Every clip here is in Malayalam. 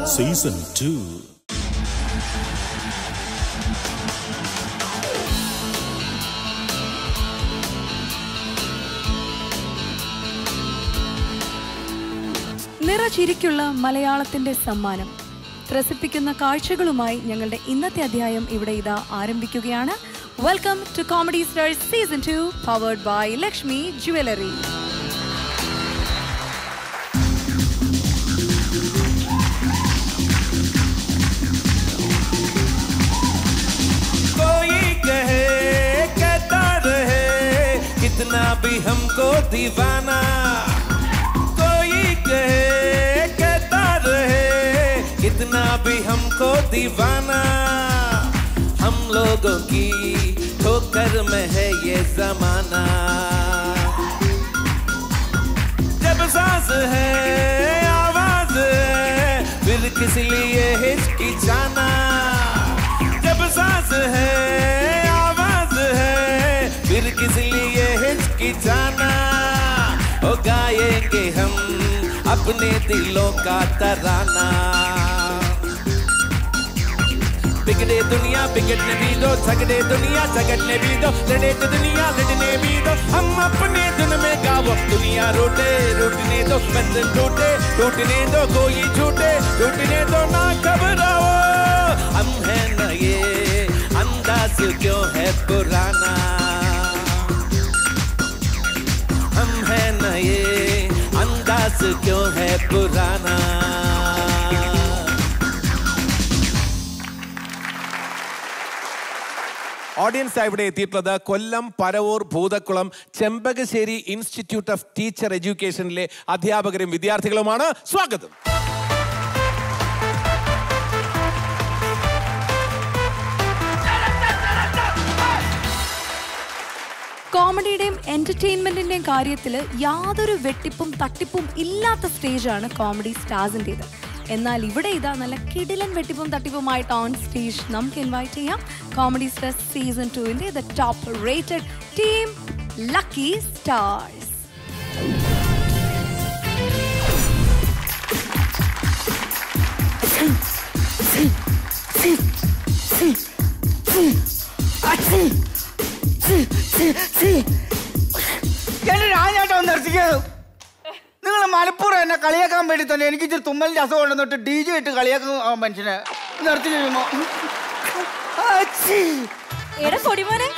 സീസൺ ടു നിറചിരിക്കുള്ള മലയാളത്തിന്റെ സമ്മാനം ത്രസിപ്പിക്കുന്ന കാഴ്ചകളുമായി ഞങ്ങളുടെ ഇന്നത്തെ അധ്യായം ഇവിടെ ഇതാ ആരംഭിക്കുകയാണ് welcome to comedy stars season two powered by Lakshmi jewellery कोई कहे कहता रहे कितना भी हमको दीवाना कोई कहे कहता रहे कितना भी हमको दीवाना हम लोगों की ठोकर में है ये जमाना जब सांस है आवाज है फिर किस लिए हिचकिचाना जब सांस है आवाज है फिर किस लिए हिचकिचाना ओ गाएंगे हम अपने दिलों का तराना बिगड़े दुनिया बिगड़ने भी दो झगड़े दुनिया झगड़ने भी दो लड़े तो दुनिया लड़ने भी दो हम अपने धुन में गावो दुनिया रोटे रूटने दो बंधन टूटे टूटने दो कोई झूठे टूटने दो ना घबराओ हम है न ये अंदाज क्यों है पुराना हम है न ये अंदाज क्यों है पुराना ഓഡിയൻസ് ഇവിടെ എത്തിയിട്ടുള്ളത് Kollam Paravur Bhoothakkulam Chembakassery institute of teacher എഡ്യൂക്കേഷനിലെ അധ്യാപകരും വിദ്യാർത്ഥികളുമാണ് സ്വാഗതം കോമഡിയുടെയും എന്റർടൈൻമെന്റിന്റെയും കാര്യത്തിൽ യാതൊരു വെട്ടിപ്പും തട്ടിപ്പും ഇല്ലാത്ത സ്റ്റേജാണ് കോമഡി സ്റ്റാർസിൻ്റെത് എന്നാൽ ഇവിടെ ഇതാ നല്ല കിടിലൻ വെട്ടിപ്പും തട്ടിപ്പുമായിട്ട് ഓൺ സ്റ്റേജ് നമുക്ക് ഇൻവൈറ്റ് ചെയ്യാം കോമഡി സ്റ്റാർസ് സീസൺ ടുവിന്റെ the top rated team lucky stars എന്റെ രാജാട്ടം ഒന്ന് നിർത്തിക്കത് നിങ്ങൾ മലപ്പുറം എന്നെ കളിയാക്കാൻ വേണ്ടി തന്നെ എനിക്ക് ഇച്ചിരി തുമ്മലിന്റെ അസുഖം ഉണ്ടെന്നിട്ട് ഡി ജെ ഇട്ട് കളിയാക്കും ആ മനുഷ്യനെ നിർത്തി കഴിയുമ്പോ എടാ പൊടിമോനെ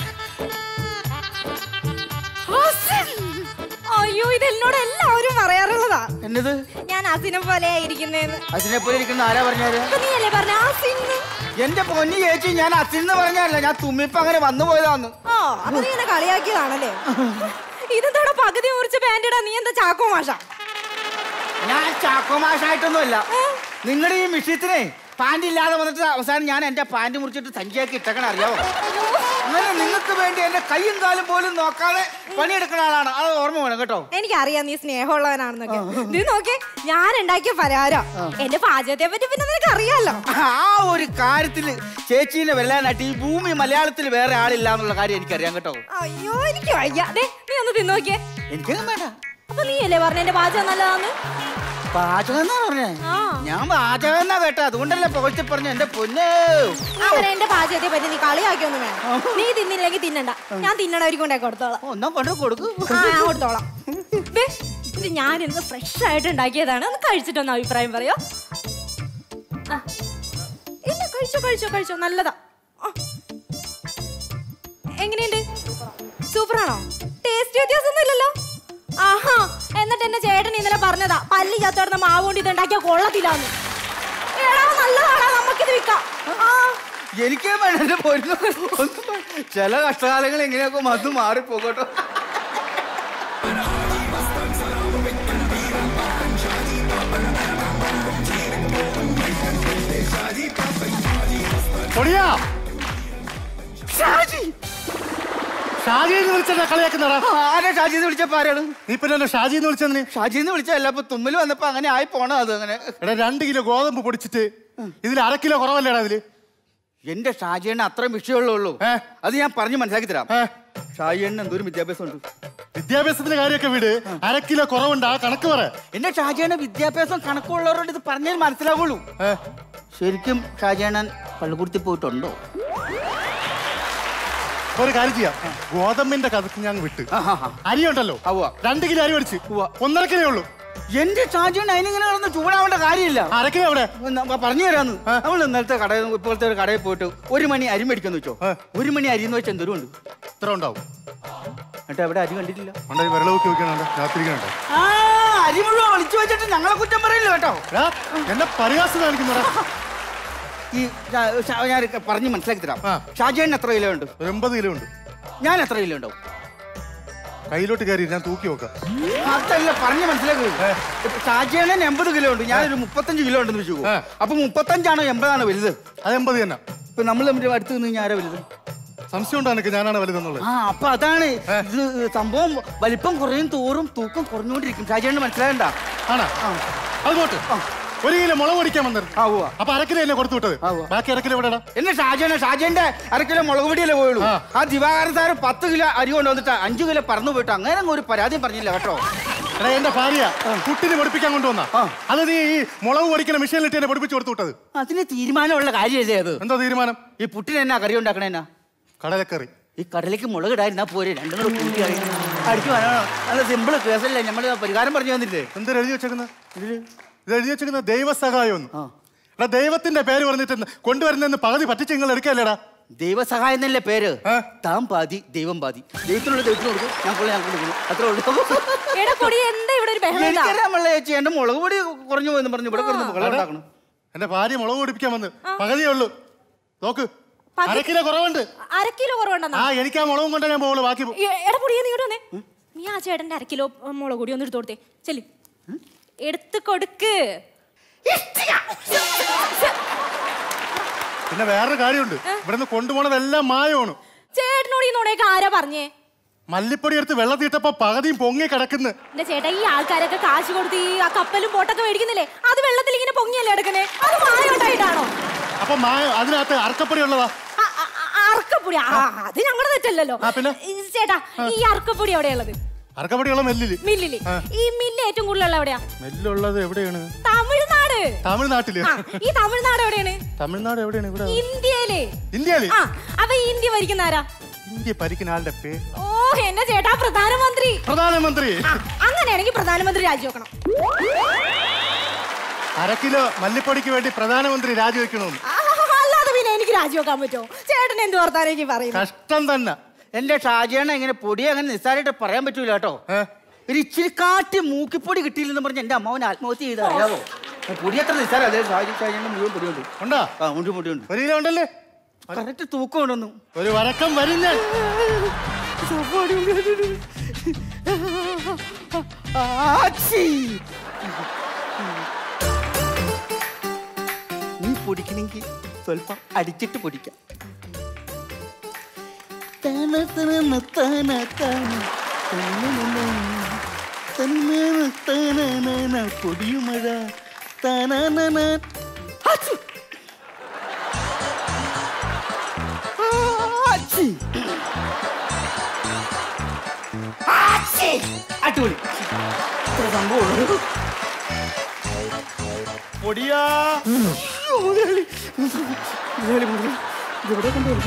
അയ്യോ ഇത് എന്നോട് എല്ലാവരും പറയാറുള്ളതാ എന്നത് ഞാൻ അസിനെ പോലെയാ ഇരിക്കുന്നേന്ന് അതിനെ പോലെ ഇരിക്കുന്ന ആരാ പറഞ്ഞാല് അപ്പൊ നീയല്ലേ പറഞ്ഞ അസിന്ന് എന്റെ പൊന്നി ചേച്ചി ഞാൻ അച്ഛന്ന് പറഞ്ഞല്ല ഞാൻ തുമ്മിപ്പോ അങ്ങനെ വന്നു പോയതാന്ന് ഓ അപ്പൊ നീ എന്നെ കളിയാക്കിയതാണല്ലേ ഇതെന്താടാ പകുതി മുറിച്ച പാൻറ്റിടാ നീ എന്താ ചാക്കോ മാഷ ഞാൻ ചാക്കോമാഷായിട്ടൊന്നുമല്ല നിങ്ങളുടെ ഈ മിഷ്യത്തിനെ പാൻറ് ഇല്ലാതെ വന്നിട്ട് അവസാനം ഞാൻ എന്റെ പാൻറ് മുറിച്ചിട്ട് സഞ്ചിയാക്കി ഇട്ടക്കണ അറിയാവോ അങ്ങനെ നിങ്ങൾക്ക് വേണ്ടി എന്റെ കൈയും കാലും പോലും നോക്കാതെ പണിയെടുക്കുന്ന ആളാണ് അത് ഓർമ്മ വേണം കേട്ടോ എനിക്കറിയാം നീ സ്നേഹമുള്ളവനാണെന്നൊക്കെ നീ നോക്കി ഞാൻ ഉണ്ടാക്കിയ പലഹാരം എന്റെ പാചകത്തെ പറ്റി പിന്നെ നിനക്ക് അറിയാലോ ആ ഒരു കാര്യത്തില് ചേച്ചീനെ വെല്ലാനായിട്ട് ഈ ഭൂമി മലയാളത്തിൽ വേറെ ആളില്ല എന്നുള്ള കാര്യം എനിക്കറിയാം കേട്ടോ അയ്യോ എനിക്ക് വയ്യ ദേ നീ ഒന്ന് തിന്നോക്കിയേ എനിക്കൊന്നും വേണ്ട അപ്പൊ നീ അല്ലേ പറഞ്ഞ എന്റെ പാചകം നല്ലതാന്ന് പാചകം എന്നാ പറഞ്ഞേ ആ. ഞാൻ പാചകം എന്നാ കേട്ടോ അതുകൊണ്ടല്ലേ പുകഴ്ത്തി പറഞ്ഞു എന്റെ പൊന്ന് അങ്ങനെ എന്റെ പാചകത്തെ പറ്റി നീ കളിയാക്കിയൊന്നും വേണം നീ തിന്നില്ലെങ്കിൽ തിന്നണ്ട ഞാൻ തിന്നണവർക്ക് കൊണ്ടേ കൊടുത്തോളാം ഒന്നും കൊണ്ട് കൊടുക്കൂ ആ ഞാൻ കൊടുത്തോളാം ദേ, ഇത് ഞാൻ ഇന്ന് ഫ്രഷ് ആയിട്ട് ഉണ്ടാക്കിയതാണ് ഒന്ന് കഴിച്ചിട്ടൊന്ന് അഭിപ്രായം പറയോ ആ. ഇല്ല കഴിച്ചോ കഴിച്ചോ കഴിച്ചോ നല്ലതാ ആ. എങ്ങനെയുണ്ട് സൂപ്പറാണോ ടേസ്റ്റ് വ്യത്യാസമൊന്നും ഇല്ലല്ലോ ആഹാ എന്നിട്ട് എന്റെ ചേട്ടൻ ഇന്നലെ പറഞ്ഞതാ പല്ലി ചത്തോടുന്ന മാവ് കൊണ്ട് ഇത് ഉണ്ടാക്കിയ കൊള്ളത്തില്ലാന്ന് എടാ നല്ലതാടാ നമുക്കിത് വിൽക്കാം ആ എനിക്കേ വേണ്ട എന്റെ പൊന്നു ഒന്നും വേണ്ട. ചില കഷ്ടകാലങ്ങൾ എങ്ങനെയൊക്കെ വന്ന് മാറിപ്പോകട്ടോ പൊടിയാ ഷാജി ഷാജി എന്ന് വിളിച്ചാ കളിയാക്കുന്നടാ ആരാ ഷാജി എന്ന് വിളിച്ചപ്പോ ആരാണ് നീ പിന്നെ ഷാജി എന്ന് വിളിച്ചതിന് ഷാജി എന്ന് വിളിച്ചല്ല അപ്പൊ തുമ്മൽ വന്നപ്പോ അങ്ങനെ ആയി പോണോ അത് അങ്ങനെ എടാ രണ്ട് കിലോ ഗോതമ്പ് പൊടിച്ചിട്ട് ഇതിൽ അര കിലോ കുറവല്ലേടാ ഇതില് എന്റെ ഷാജിയണ്ണ അത്രയും വിഷയമുള്ളൂ ഏ? അത് ഞാൻ പറഞ്ഞു മനസ്സിലാക്കി തരാം ഏ? ഷാജിയണ്ണ എന്തോരം വിദ്യാഭ്യാസം ഉണ്ട് വിദ്യാഭ്യാസത്തിന്റെ കാര്യമൊക്കെ വിട് അര കിലോ കുറവുണ്ട് ആ കണക്ക് പറ എന്റെ ഷാജേണ വിദ്യാഭ്യാസം കണക്കുള്ളവരോട് ഇത് പറഞ്ഞാൽ മനസ്സിലാവുള്ളൂ ഏ, ശരിക്കും ഷാജേണൻ പള്ളിക്കുടുത്തി പോയിട്ടുണ്ടോ ഒരു കാര്യം ചെയ്യാം ഗോതമ്പിന്റെ കഥക്ക് ഞാൻ വിട്ട് ആഹാ, ഹാ. അരി ഉണ്ടല്ലോ ഉവ്വ. രണ്ട് കിലോ അരി മേടിച്ച് ഉവ്വ. ഒന്നര കിലോ ഉള്ളൂ എന്റെ ഷാജേണ അതിനിങ്ങനെ കിടന്ന് ചൂടാവേണ്ട കാര്യമില്ല അര കിലോ എവിടെ ന- പറഞ്ഞു തരാന്ന് നമ്മൾ ഇന്നലത്തെ കടയിൽ ഇപ്പോഴത്തെ ഒരു കടയിൽ പോയിട്ട് ഒരു മണി അരി മേടിക്കാന്ന് വെച്ചോ ആ. ഒരു മണി അരി എന്ന് വെച്ചാൽ എന്തോരം ഉണ്ട് ഇത്ര ഉണ്ടാവും എന്നിട്ട് അവിടെ അരി കണ്ടിട്ടില്ല ഉണ്ട് വിരളൊക്കെ നോക്കിയാണോ രാത്രിക്കുന്നുണ്ടോ ആ അരി മുഴുവൻ ഒളിച്ചു വെച്ചിട്ട് ഞങ്ങളെ കുറ്റം പറയില്ല കേട്ടോ എന്നെ പരിഹാസം കാണിക്കുന്നടാ ഈ ഷാ- ഷാ- ഞാൻ പറഞ്ഞ് മനസ്സിലാക്കി തരാം ആ. ഷാജേൺ എത്ര കിലോ ഉണ്ട് ഒരു എൺപത് കിലോ ഉണ്ട് ഞാൻ എത്ര കിലോ ഉണ്ടാവും കയ്യിലോട്ട് കയറി ഞാൻ തൂക്കി നോക്കാം അതല്ല പറഞ്ഞ് മനസ്സിലാക്കി ഷാജേണൻ എൺപത് കിലോ ഉണ്ട് ഞാനൊരു മുപ്പത്തഞ്ച് കിലോ ഉണ്ടെന്ന് വെച്ചു ആ. അപ്പൊ മുപ്പത്തഞ്ചാണോ എൺപതാണോ വലുത് അത് എൺപത് തന്നെ ഇപ്പൊ നമ്മൾ തമ്മിൽ അടുത്ത് നിന്ന് ഞാൻ ആരാ വലുത് സംശയം ഉണ്ടോ എനിക്ക് ഞാനാണ് വലുതെന്നുള്ളത് ആ അപ്പൊ അതാണ് ഇത് സംഭവം വലിപ്പം കുറയും തോറും തൂക്കം കുറഞ്ഞുകൊണ്ടിരിക്കും ഷാജേണ് മനസ്സിലാകണ്ട ആണാ അത് പോട്ട് ഒരു കിലോ മുളക് പൊടിക്കാൻ വന്നത് ആ ഉവ്വ. അപ്പൊ അര കിലോ എന്നെ കൊടുത്തു വിട്ടത് ആ, ഉവ്വ. ബാക്കി അര കിലോ എവിടെടാ എന്നെ ഷാജേണ് ഷാജേന്റെ അര കിലോ മുളക് പൊടിയല്ലേ പോയുള്ളൂ ആ. ആ ദിവാകരൻ സാറ് പത്ത് കിലോ അരി കൊണ്ടുവന്നിട്ട് അഞ്ചു കിലോ പറന്നു പോയിട്ട് അങ്ങനെ അങ്ങ് ഒരു പരാതിയും പറഞ്ഞില്ല കേട്ടോ എടാ എന്റെ ഭാര്യ കുട്ടിനെ പൊടിപ്പിക്കാൻ കൊണ്ടുവന്ന ആ. അത് നീ ഈ മുളക് പൊടിക്കുന്ന മെഷീനിലിട്ട് എന്നെ പൊടിപ്പിച്ച് കൊടുത്തു വിട്ടത് അതിന് തീരുമാനമുള്ള കാര്യമല്ലേ അത് എന്താ തീരുമാനം ഈ പുട്ടിന് എന്നാ കറി ഉണ്ടാക്കണ എന്നാ കടലക്കറി ഈ കടലേക്ക് മുളക് ഇടായിരുന്നാ പോരെ രണ്ടും കൂടെ കൂട്ടി അടിച്ചു വരാനോ നല്ല സിമ്പിൾ കേസല്ലേ നമ്മൾ പരിഹാരം പറഞ്ഞു തന്നില്ലേ എന്തൊരു എഴുതി വെച്ചേക്കുന്നത് ഇതില് ഇത് എഴുതി വെച്ചേക്കുന്നത് ദൈവസഹായം ഒന്ന് ആ. എടാ ദൈവത്തിന്റെ പേര് പറഞ്ഞിട്ട് കൊണ്ടുവരുന്നെന്ന് പകുതി പറ്റിച്ച് നിങ്ങൾ എടുക്കല്ലേടാ ദൈവസഹായം എന്നല്ലേ പേര് ആ. താൻ പാതി ദൈവം പാതി ദൈവത്തിനുള്ള ദൈവത്തിന് കൊടുക്കും ഞാൻ കൊള്ളു ഞാൻ കൊടുക്കുന്നു അത്രേ ഉള്ളൂ എടാ പൊടി എന്താ ഇവിടെ ഒരു ബഹളം ഇതാ? എനിക്കറിയാമല്ല ചേച്ചി എന്റെ മുളക് പൊടി കുറഞ്ഞു പോയെന്ന് പറഞ്ഞു ഇവിടെ കിടന്ന് ബഹളം ഉണ്ടാക്കണം എന്റെ ഭാര്യ മുളക് പൊടിപ്പിക്കാൻ വന്ന് പകുതിയേ ഉള്ളൂ നോക്ക് പകുതി- അര കിലോ കുറവുണ്ട് അര കിലോ കുറവുണ്ടെന്നാ ആ എനിക്ക് ആ മുളകും കൊണ്ടേ ഞാൻ പോകുള്ളൂ ബാക്കി പോ- എ- എടാ പൊടിയെ നീ ഇങ്ങോട്ട് വന്നേ നീ ആ ചേട്ടന്റെ അര കിലോ ഉം, മുളക് പൊടി ഒന്ന് എടുത്തു കൊടുത്തേ ചെല്ലി എടുത്ത് കൊടുക്ക് പിന്നെ വേറൊരു കാര്യമുണ്ട് ഇവിടുന്ന് കൊണ്ടുപോണതെല്ലാം മായമാണ് ചേട്ടനോട് ഈ നുണയൊക്കെ ആരാ പറഞ്ഞേ മല്ലിപ്പൊടി എടുത്ത് വെള്ളത്തിട്ടപ്പോ പകുതിയും പൊങ്ങി കിടക്കുന്നു എന്റെ ചേട്ടാ ഈ ആൾക്കാരൊക്കെ കാശ് കൊടുത്ത് ഈ ആ കപ്പലും ബോട്ടൊക്കെ മേടിക്കുന്നില്ലേ അത് വെള്ളത്തിൽ ഇങ്ങനെ പൊങ്ങിയല്ലേ എടുക്കണേ അത് മായോട്ടായിട്ടാണോ അപ്പൊ മായ അതിനകത്ത് അറക്കപ്പൊടി ഉള്ളതാ ആ- ആ- ആ- അറക്കപ്പൊടി ആ അത് ഞങ്ങളുടെ തെറ്റല്ലല്ലോ ആ, പിന്നെ? ഈ ചേട്ടാ ഈ അറക്കപ്പൊടി എവിടെയുള്ളത് അറക്കപ്പൊടിയുള്ള മെല്ലില് മില്ലില് ഈ മില്ല് ഏറ്റവും കൂടുതലുള്ള എവിടെയാ മെല്ലുള്ളത് എവിടെയാണ് തമിഴ്നാട് തമിഴ്നാട്ടില് ആ ഈ തമിഴ്നാട് എവിടെയാണ് തമിഴ്നാട് എവിടെയാണ് ഇവിടെ ഇന്ത്യയില് ഇന്ത്യയില് ആ അപ്പൊ ഈ ഇന്ത്യ ഭരിക്കുന്ന ആരാ ഇന്ത്യ ഭരിക്കുന്ന ആളുടെ പേര് ഓ എന്റെ ചേട്ടാ പ്രധാനമന്ത്രി പ്രധാനമന്ത്രി ആ, അങ്ങനെയാണെങ്കിൽ പ്രധാനമന്ത്രി രാജിവെക്കണം അര കിലോ മല്ലിപ്പൊടിക്ക് വേണ്ടി പ്രധാനമന്ത്രി രാജിവെക്കണമെന്ന് ആ, അല്ലാതെ പിന്നെ എനിക്ക് രാജിവെക്കാൻ പറ്റുമോ ചേട്ടൻ എന്ത് വർത്താനേക്ക് പറയും കഷ്ടം തന്നെ എന്റെ ഷാജേണ ഇങ്ങനെ പൊടി അങ്ങനെ നിസ്സാരമായിട്ട് പറയാൻ പറ്റൂല കേട്ടോ ഏ? ഒരു ഇച്ചിരി കാട്ടി മൂക്കിപ്പൊടി കിട്ടിയില്ലെന്ന് പറഞ്ഞ് എന്റെ അമ്മാവൻ ആത്മഹത്യ ചെയ്ത് അറിയാവോ പൊടി എത്ര നിസ്സാരം അതെ ഷാജി ഷാജേണ്ട മുഴുവൻ പൊടിയുണ്ട് ഉണ്ടോ ആ മുഴുവൻ പൊടിയുണ്ട് ഒരു കിലോ ഉണ്ടല്ലേ കറക്റ്റ് തൂക്കം ഉണ്ടെന്നു ഒരു വരക്കം വരും ഞാൻ ആച്ചി. നീ പൊടിക്കണമെങ്കിൽ സ്വല്പം അടിച്ചിട്ട് പൊടിക്കാം തന തന തന തന തനനന. തനനന തനനന പൊടിയുമഴ തനനന. ആച്ചി. ആച്ചി. ആച്ചി. അടിപൊളി ഇത്ര സംഭവമുള്ളൂ പൊടിയാ മുതലാളി മുതലാളി മുതലാളി ഇതെവിടെ കൊണ്ടുവരും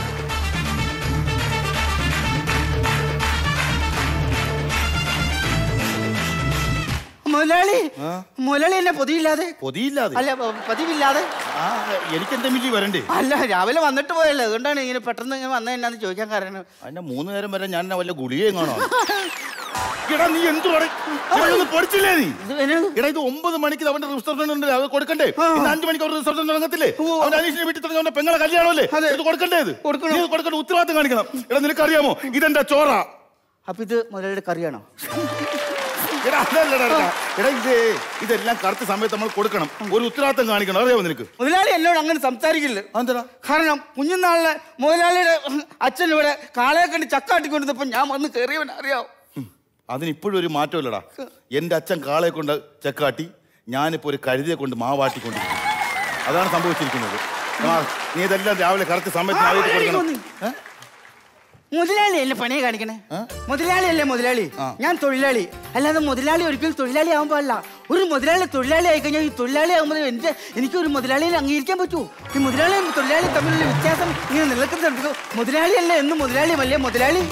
മുതലാളി മുതലാളി എന്നെ പൊതിയില്ലാതെ പൊതിയില്ലാതെ അല്ല പ- പതിവില്ലാതെ ആ എനിക്ക് എന്റെ മില്ലി വരണ്ടേ അല്ല രാവിലെ വന്നിട്ട് പോയല്ലോ അതുകൊണ്ടാണ് ഇങ്ങനെ പെട്ടെന്ന് ഇങ്ങനെ വന്ന എന്നാന്ന് ചോദിക്കാൻ കാരണം അതിന്റെ മൂന്ന് നേരം വരെ ഞാൻ എന്നെ വല്ല ഗുളികയും കാണോ എടാ നീ എന്ത് പറയും പഠിച്ചില്ലേ നീ ഇത് പിന്നെ എടാ ഇത് ഒമ്പത് മണിക്ക് അവന്റെ റിസപ്ഷൻ ഉണ്ട് അത് കൊടുക്കണ്ടേ ഇന്ന് അഞ്ചു മണിക്ക് അവർ റിസപ്ഷൻ തുടങ്ങത്തില്ലേ അവന്റെ അനീഷിനെ വീട്ടിൽ തുടങ്ങി അവന്റെ പെങ്ങളെ കല്യാണമല്ലേ അതെ. ഇത് കൊടുക്കണ്ടേ ഇത് കൊടുക്കണം. നീ ഇത് കൊടുക്കേണ്ട ഉത്തരവാദിത്തം കാണിക്കണം എടാ നിനക്കറിയാമോ ഇതെന്റെ ചോറ അപ്പൊ ഇത് മുതലാളിയുടെ കറിയാണോ എടാ അതല്ലടാ എടാ. എടാ ഇത് ഇതെല്ലാം കറക്റ്റ് സമയത്ത് നമ്മൾ കൊടുക്കണം ഒരു ഉത്തരവാദിത്തം കാണിക്കണം അറിയാമോ നിനക്ക് മുതലാളി എന്നോട് അങ്ങനെ സംസാരിക്കില്ല അതെന്താ കാരണം കുഞ്ഞുനാളിലെ മുതലാളിയുടെ അച്ഛൻ ഇവിടെ കാളയെ കണ്ട് ചക്കാട്ടിക്കൊണ്ടിരുന്നപ്പോ ഞാൻ വന്ന് കയറിയവൻ അറിയാവോ അതിന് ഇപ്പോഴും ഒരു മാറ്റമില്ലടാ എന്റെ അച്ഛൻ കാളയെ കൊണ്ട് ചെക്കാട്ടി ഞാനിപ്പോ ഒരു കഴുതിയെ കൊണ്ട് മാവാട്ടിക്കൊണ്ടിരിക്കുന്നു അതാണ് സംഭവിച്ചിരിക്കുന്നത് ആ, നീ ഇതെല്ലാം രാവിലെ കറക്റ്റ് സമയത്ത് ആ, ആയിട്ട് മുതലാളി കൊടുക്കണം വന്നു. ഏ? മുതലാളി അല്ലേ പണിയെ കാണിക്കണേ മുതലാളി അല്ലേ മുതലാളി ഞാൻ തൊഴിലാളി അല്ലാതെ മുതലാളി ഒരിക്കലും തൊഴിലാളി ആവാൻ പാടില്ല ഒരു മുതലാളി തൊഴിലാളി ആയി കഴിഞ്ഞാൽ ഈ തൊഴിലാളി ആകുമ്പോൾ എന്റെ എനിക്ക് ഒരു മുതലാളിയെ അംഗീകരിക്കാൻ പറ്റുമോ ഈ മുതലാളിയും തൊഴിലാളി തമ്മിലുള്ള വ്യത്യാസം ഇങ്ങനെ നിലനിൽക്കുന്നുണ്ട് മുതലാളി അല്ലേ എന്നും മുതലാളിയുമല്ലേ മുതലാളി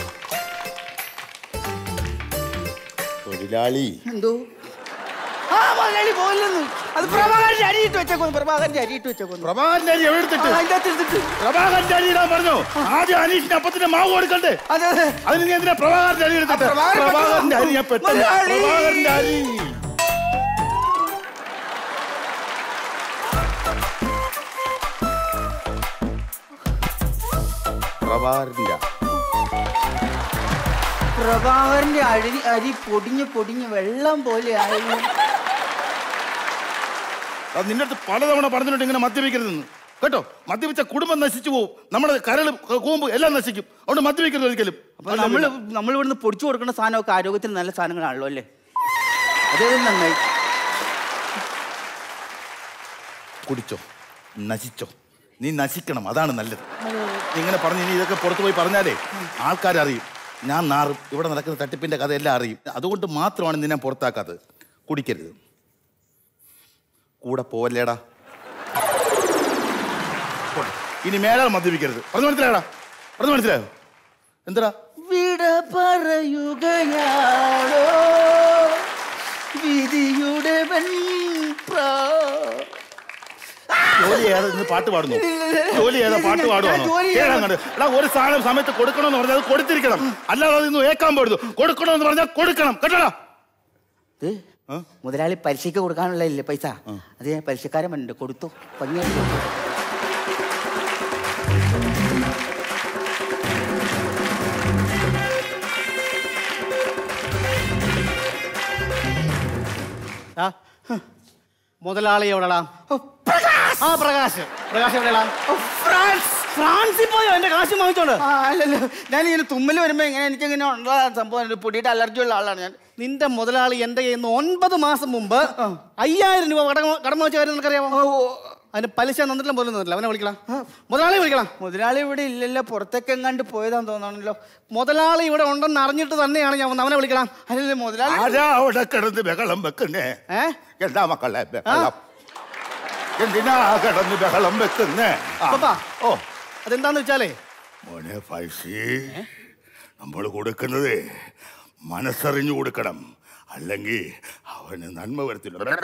തൊഴിലാളി എന്തോ ആ മുതലാളി പോയില്ലെന്ന് അത് പ്രഭാകരന്റെ അരിയിട്ട് വെച്ചേക്കുന്നു പ്രഭാകരന്റെ അരിയിട്ട് വെച്ചേക്കുന്നു പ്രഭാകരന്റെ അരി എവിടെ എടുത്തിട്ട് ആ, അതിന്റെ അകത്ത് എടുത്തിട്ട്. പ്രഭാകരന്റെ അരി ഇടാൻ പറഞ്ഞോ ആദ്യം അനീഷിന്റെ അപ്പത്തിന്റെ മാവ് കൊടുക്കണ്ടേ അതെ അതെ അതിന് നീ എന്തിനാ പ്രഭാകരന്റെ അരി എടുത്തിട്ട് ആ, പ്രഭാകരൻ പ്രഭാകരന്റെ അരി ഞാൻ പെട്ടെന്ന് മുതലാളി. പ്രഭാകരന്റെ അരി പ്രഭാകരന്റെ പ്രഭാകരന്റെ അരി അരി പൊടിഞ്ഞ് പൊടിഞ്ഞ് വെള്ളം പോലെ ആയിരുന്നു അത് നിന്റെ അടുത്ത് പലതവണ പറഞ്ഞിട്ടുണ്ട് ഇങ്ങനെ മദ്യപിക്കരുതെന്ന് കേട്ടോ മദ്യപിച്ച കുടുംബം നശിച്ചു പോകും നമ്മുടെ കരള് കൂമ്പ് എല്ലാം നശിക്കും അതുകൊണ്ട് മദ്യപിക്കരുത് ഒരിക്കലും അപ്പൊ നമ്മൾ നമ്മൾ ഇവിടുന്ന് പൊടിച്ചു കൊടുക്കുന്ന സാധനമൊക്കെ ആരോഗ്യത്തിന് നല്ല സാധനങ്ങളാണല്ലോ അല്ലേ അതേ നന്നായി കുടിച്ചോ നശിച്ചോ നീ നശിക്കണം അതാണ് നല്ലത് നീ ഇങ്ങനെ പറഞ്ഞു ഇനി ഇതൊക്കെ പുറത്തു പോയി പറഞ്ഞാലേ ആൾക്കാരറിയും ഞാൻ നാറും ഇവിടെ നടക്കുന്ന തട്ടിപ്പിന്റെ കഥ എല്ലാം അറിയും അതുകൊണ്ട് മാത്രമാണ് നിന്നെ പുറത്താക്കാത്തത് കുടിക്കരുത് കൂടെ പോവല്ലേടാ പോട്ടെ. ഇനി മേലാൽ മദ്യപിക്കരുത് പറഞ്ഞു മനസ്സിലായടാ പറഞ്ഞു മനസ്സിലായോ എന്താ വിട പറയുകയാണോ വിധിയുടെ വെൺപ്രാ ജോലി ഏതാ ഇന്ന് പാട്ട് പാടുന്നു ജോലി ഏതാ പാട്ട് പാടുവാണോ ജോലി ചെയ്യാൻ കേടാ അങ്ങോട്ട് എടാ ഒരു സാധനം സമയത്ത് കൊടുക്കണമെന്ന് പറഞ്ഞാൽ അത് കൊടുത്തിരിക്കണം അല്ലാതെ അതൊന്നും ഏക്കാൻ പാടുന്നു കൊടുക്കണമെന്ന് പറഞ്ഞാൽ കൊടുക്കണം കേട്ടോടാ ഇത് മുതലാളി പലിശയ്ക്ക് കൊടുക്കാനുള്ള ഇല്ലേ പൈസ അത് ഞാൻ പലിശക്കാരൻ വന്നിട്ട് കൊടുത്തു ഭംഗിയായിട്ട് കൊടുത്തു. ആ, ഹ്. മുതലാളി എവിടെടാ ഓ, പ്രകാശ്! ആ പ്രകാശ് പ്രകാശ് എവിടെടാ ഓ, ഫ്രാൻസ് ഫ്രാൻസിൽ പോയോ എന്റെ കാശ് വാങ്ങിച്ചോണ്ട് ആ അല്ലല്ലോ ഞാൻ ഇങ്ങനെ തുമ്മൽ വരുമ്പോ ഇങ്ങനെ എനിക്ക് ഇങ്ങനെ ഉള്ള സംഭവം പൊടിയുടെ അലർജി ഉള്ള ആളാണ് ഞാൻ നിന്റെ മുതലാളി എന്റെ കയ്യിൽ നിന്ന് ഒൻപത് മാസം മുമ്പ് അയ്യായിരം രൂപ കടമ കടമ വെച്ച കാര്യം നിനക്കറിയാമോ അതിന് പലിശ തന്നിട്ടില്ല പോലും തന്നിട്ടില്ല അവനെ വിളിക്കണം മുതലാളി വിളിക്കണം മുതലാളി ഇവിടെ ഇല്ലല്ലോ പുറത്തേക്ക് എങ്ങാണ്ട് പോയതാന്ന് തോന്നണല്ലോ മുതലാളി ഇവിടെ ഉണ്ടെന്ന് അറിഞ്ഞിട്ട് തന്നെയാണ് ഞാൻ വന്നത്. അവനെ വിളിക്കണം അല്ലല്ലേ മുതലാളി ആരാ അവിടെ കിടന്ന് ബഹളം വെക്കുന്നേ ഏ എന്താ മക്കളെ ബഹളം എന്തിനാ കിടന്ന് ബഹളം വെക്കുന്നേ ആ. പപ്പാ. ഓ അതെന്താന്ന് വെച്ചാലേ മോനെ ഫൈസി നമ്മൾ കൊടുക്കുന്നത് മനസ്സറിഞ്ഞു കൊടുക്കണം അല്ലെങ്കിൽ അവന് നന്മ വരത്തില്ല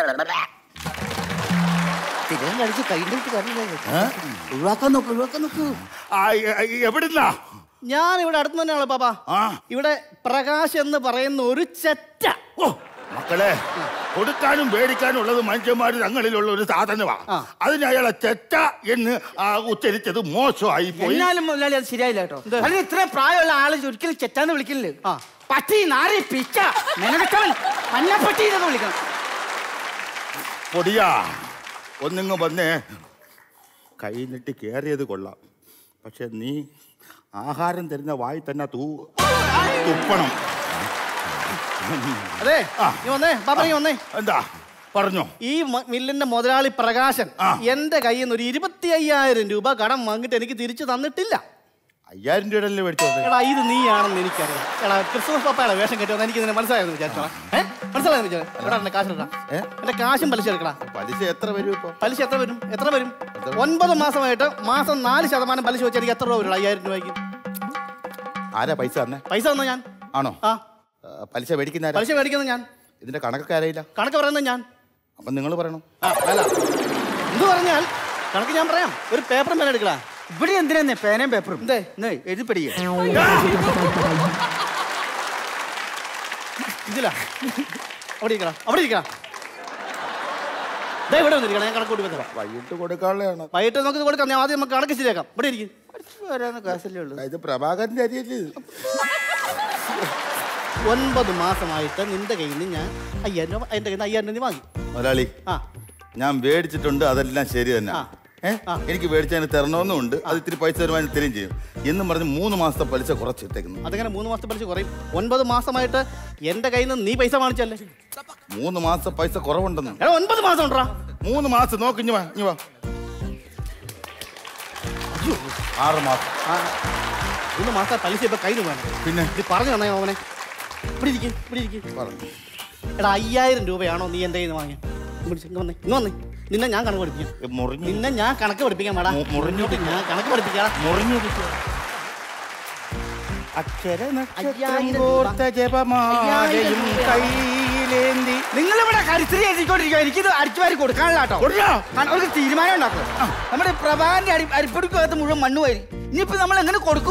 തിരികെ കഴിച്ച് കൈയിട്ട് കറിയില്ല ഒഴിവാക്കാൻ നോക്ക് ഒഴിവാക്കാൻ നോക്ക് ആ, എ- എവിടുന്നാ ഞാൻ ഇവിടെ അടുത്ത് തന്നെയാണ് പാപ്പാ ആ ഇവിടെ പ്രകാശ് എന്ന് പറയുന്ന ഒരു ചെറ്റ ഓ മക്കളെ കൊടുക്കാനും പേടിക്കാനും ഉള്ളത് മനുഷ്യന്മാർ തങ്ങളിലുള്ള ഒരു സാധനമാ അതിന് അയാളെ തെറ്റ എന്ന് ആ, ഉച്ചരിച്ചത് മോശമായി പോയി എന്നാലും മുതലാളി അത് ശരിയായില്ല കേട്ടോ അല്ലെങ്കിൽ ഇത്ര പ്രായമുള്ള ആള് ഒരിക്കലും ചെറ്റാന്ന് വിളിക്കില്ലേ ആ. പട്ടി നാറി പിച്ച മെനകെട്ടവൻ മഞ്ഞപ്പട്ടി എന്നൊക്കെ വിളിക്കണം പൊടിയാ ഒന്നിങ്ങ് വന്നേ കൈ നീട്ടി കയറിയത് കൊള്ളാം പക്ഷെ നീ ആഹാരം തരുന്ന വായി തന്നെ തൂ തുപ്പണം അതെ ആ. നീ വന്നേ പാപ്പ നീ വന്നേ എന്താ പറഞ്ഞോ ഈ മ- മില്ലിന്റെ മുതലാളി പ്രകാശൻ ആ. എന്റെ കയ്യിൽ നിന്ന് ഒരു ഇരുപത്തി അയ്യായിരം രൂപ കടം വാങ്ങിട്ട് എനിക്ക് തിരിച്ചു തന്നിട്ടില്ല അയ്യായിരം രൂപയല്ലേ മേടിച്ചോട്ടെ എടാ ഇത് നീയാണെന്ന് എനിക്കറിയാം എടാ ക്രിസ്മസ് പപ്പയുടെ വേഷം കെട്ടുമെന്ന് എനിക്ക് ഇതിനെ മനസ്സിലായെന്ന് വിചാരിച്ചോളാം ഏ മനസ്സിലായെന്ന് വിചാരിച്ചു എടാ എന്റെ കാശ് എടുക്കടാ ഏ? എന്റെ കാശും പലിശ എടുക്കടാ പലിശ എത്ര വരും ഇപ്പൊ പലിശ എത്ര വരും എത്ര വരും ഒൻപത് മാസമായിട്ട് മാസം നാല് ശതമാനം പലിശ വെച്ച് എനിക്ക് എത്ര രൂപ വരും അയ്യായിരം രൂപയ്ക്ക് ആരാ പൈസ തന്നെ പൈസ തന്നോ ഞാൻ ആണോ ആ ആ, പലിശ മേടിക്കുന്ന ആരാ? പലിശ മേടിക്കുന്നത് ഞാൻ ഇതിന്റെ കണക്കൊക്കെ അറിയില്ല കണക്ക് പറയുന്നത് ഞാൻ അപ്പൊ നിങ്ങൾ പറയണം ആ അല്ല എന്ത് പറഞ്ഞാൽ കണക്ക് ഞാൻ പറയാം ഒരു പേപ്പർ മേലെ എടുക്കടാ ഇവിടെ എന്തിനാ പേനയും പേപ്പറും എന്തേ? എന്തേ എഴുതി പഠിക്കുക ഇതിലാ അവിടെ ഇരിക്കണം അവിടെ ഇരിക്കണം ദേ ഇവിടെ വന്നിരിക്കണം ഞാൻ കണക്ക് കൂട്ടി തരാം വൈകിട്ട് കൊടുക്കാനുള്ളതാണ് വൈകിട്ട് നമുക്ക് ഇത് കൊടുക്കാം ഞാൻ ആദ്യം നമുക്ക് കണക്ക് ശരിയാക്കാം ഇവിടെ ഇരിക്കും വരാന്ന് കാശല്ലേ ഉള്ളൂ ഇത് പ്രഭാകരന്റെ അരിയല്ലേ ഇത്? ഒൻപത് മാസമായിട്ട് നിന്റെ കയ്യിൽ നിന്ന് ഞാൻ അയ്യായിരം രൂപ എന്റെ കയ്യിൽ നിന്ന് അയ്യായിരം രൂപ നീ വാങ്ങി മുതലാളി ആ ഞാൻ മേടിച്ചിട്ടുണ്ട് അതെല്ലാം ശരി തന്നെ ആ. ഏ ആ. എനിക്ക് മേടിച്ചതിന് തരണമെന്നും ഉണ്ട് അത് ഇത്തിരി പൈസ തരുവാൻ തരും ചെയ്യും എന്നും പറഞ്ഞ് മൂന്ന് മാസത്തെ പലിശ കുറച്ചിട്ടേക്കുന്നു അതങ്ങനെ മൂന്ന് മാസത്തെ പലിശ കുറയും ഒൻപത് മാസമായിട്ട് എന്റെ കയ്യിൽ നിന്ന് നീ പൈസ വാങ്ങിച്ചല്ലേ മൂന്ന് മാസത്തെ പൈസ കുറവുണ്ടെന്ന് എടാ ഒൻപത് മാസം ഉണ്ടാ മൂന്ന് മാസം നോക്ക് ഇഞ്ഞു വാ ഇഞ്ഞു വാ ആറ് മാസം മൂന്ന് മാസം പലിശ ഇപ്പൊ കയ്യിൽ വേണം പിന്നെ ഇത് പറഞ്ഞു തന്നേ അവനെ ഇവിടെ ഇരിക്കും ഇവിടെ ഇരിക്കും പറഞ്ഞു എടാ അയ്യായിരം രൂപയാണോ നീ എന്റെ കയ്യിൽ നിന്ന് വാങ്ങിയ ഇങ്ങ് വന്നേ ഇങ്ങ് വന്നേ നിന്നെ ഞാൻ കണക്ക് പഠിപ്പിക്കാം മുറിഞ്ഞു നിന്നെ ഞാൻ കണക്ക് പഠിപ്പിക്കാം മാടാ മു- മുറിഞ്ഞു. ഞാൻ കണക്ക് പഠിപ്പിക്കാം മുറിഞ്ഞു അക്ഷര നക്ഷത്രം അയ്യായിരം കോർത്ത ജപമാലയും അയ്യായിരം രൂപ. കയ്യിലേന്തി നിങ്ങളിവിടെ കരിശ്രീ എഴുതിക്കൊണ്ടിരിക്കുക എനിക്കിത് അടിച്ചു വാരി കൊടുക്കാനുള്ള കേട്ടോ കൊടുക്കണോ? കാരണം ഒരു തീരുമാനം ഉണ്ടാക്കും നമ്മുടെ പ്രഭാന്റെ അരി അരിപ്പൊടിക്കകത്ത് മുഴുവൻ മണ്ണ് വരി ഇനിയിപ്പോ നമ്മൾ എങ്ങനെ കൊടുക്കും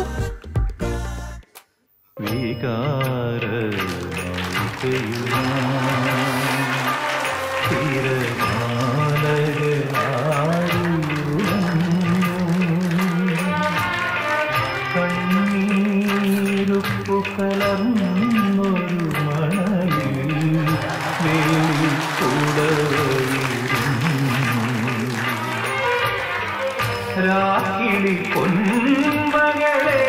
രാക്കിളി പൊൻപകളെ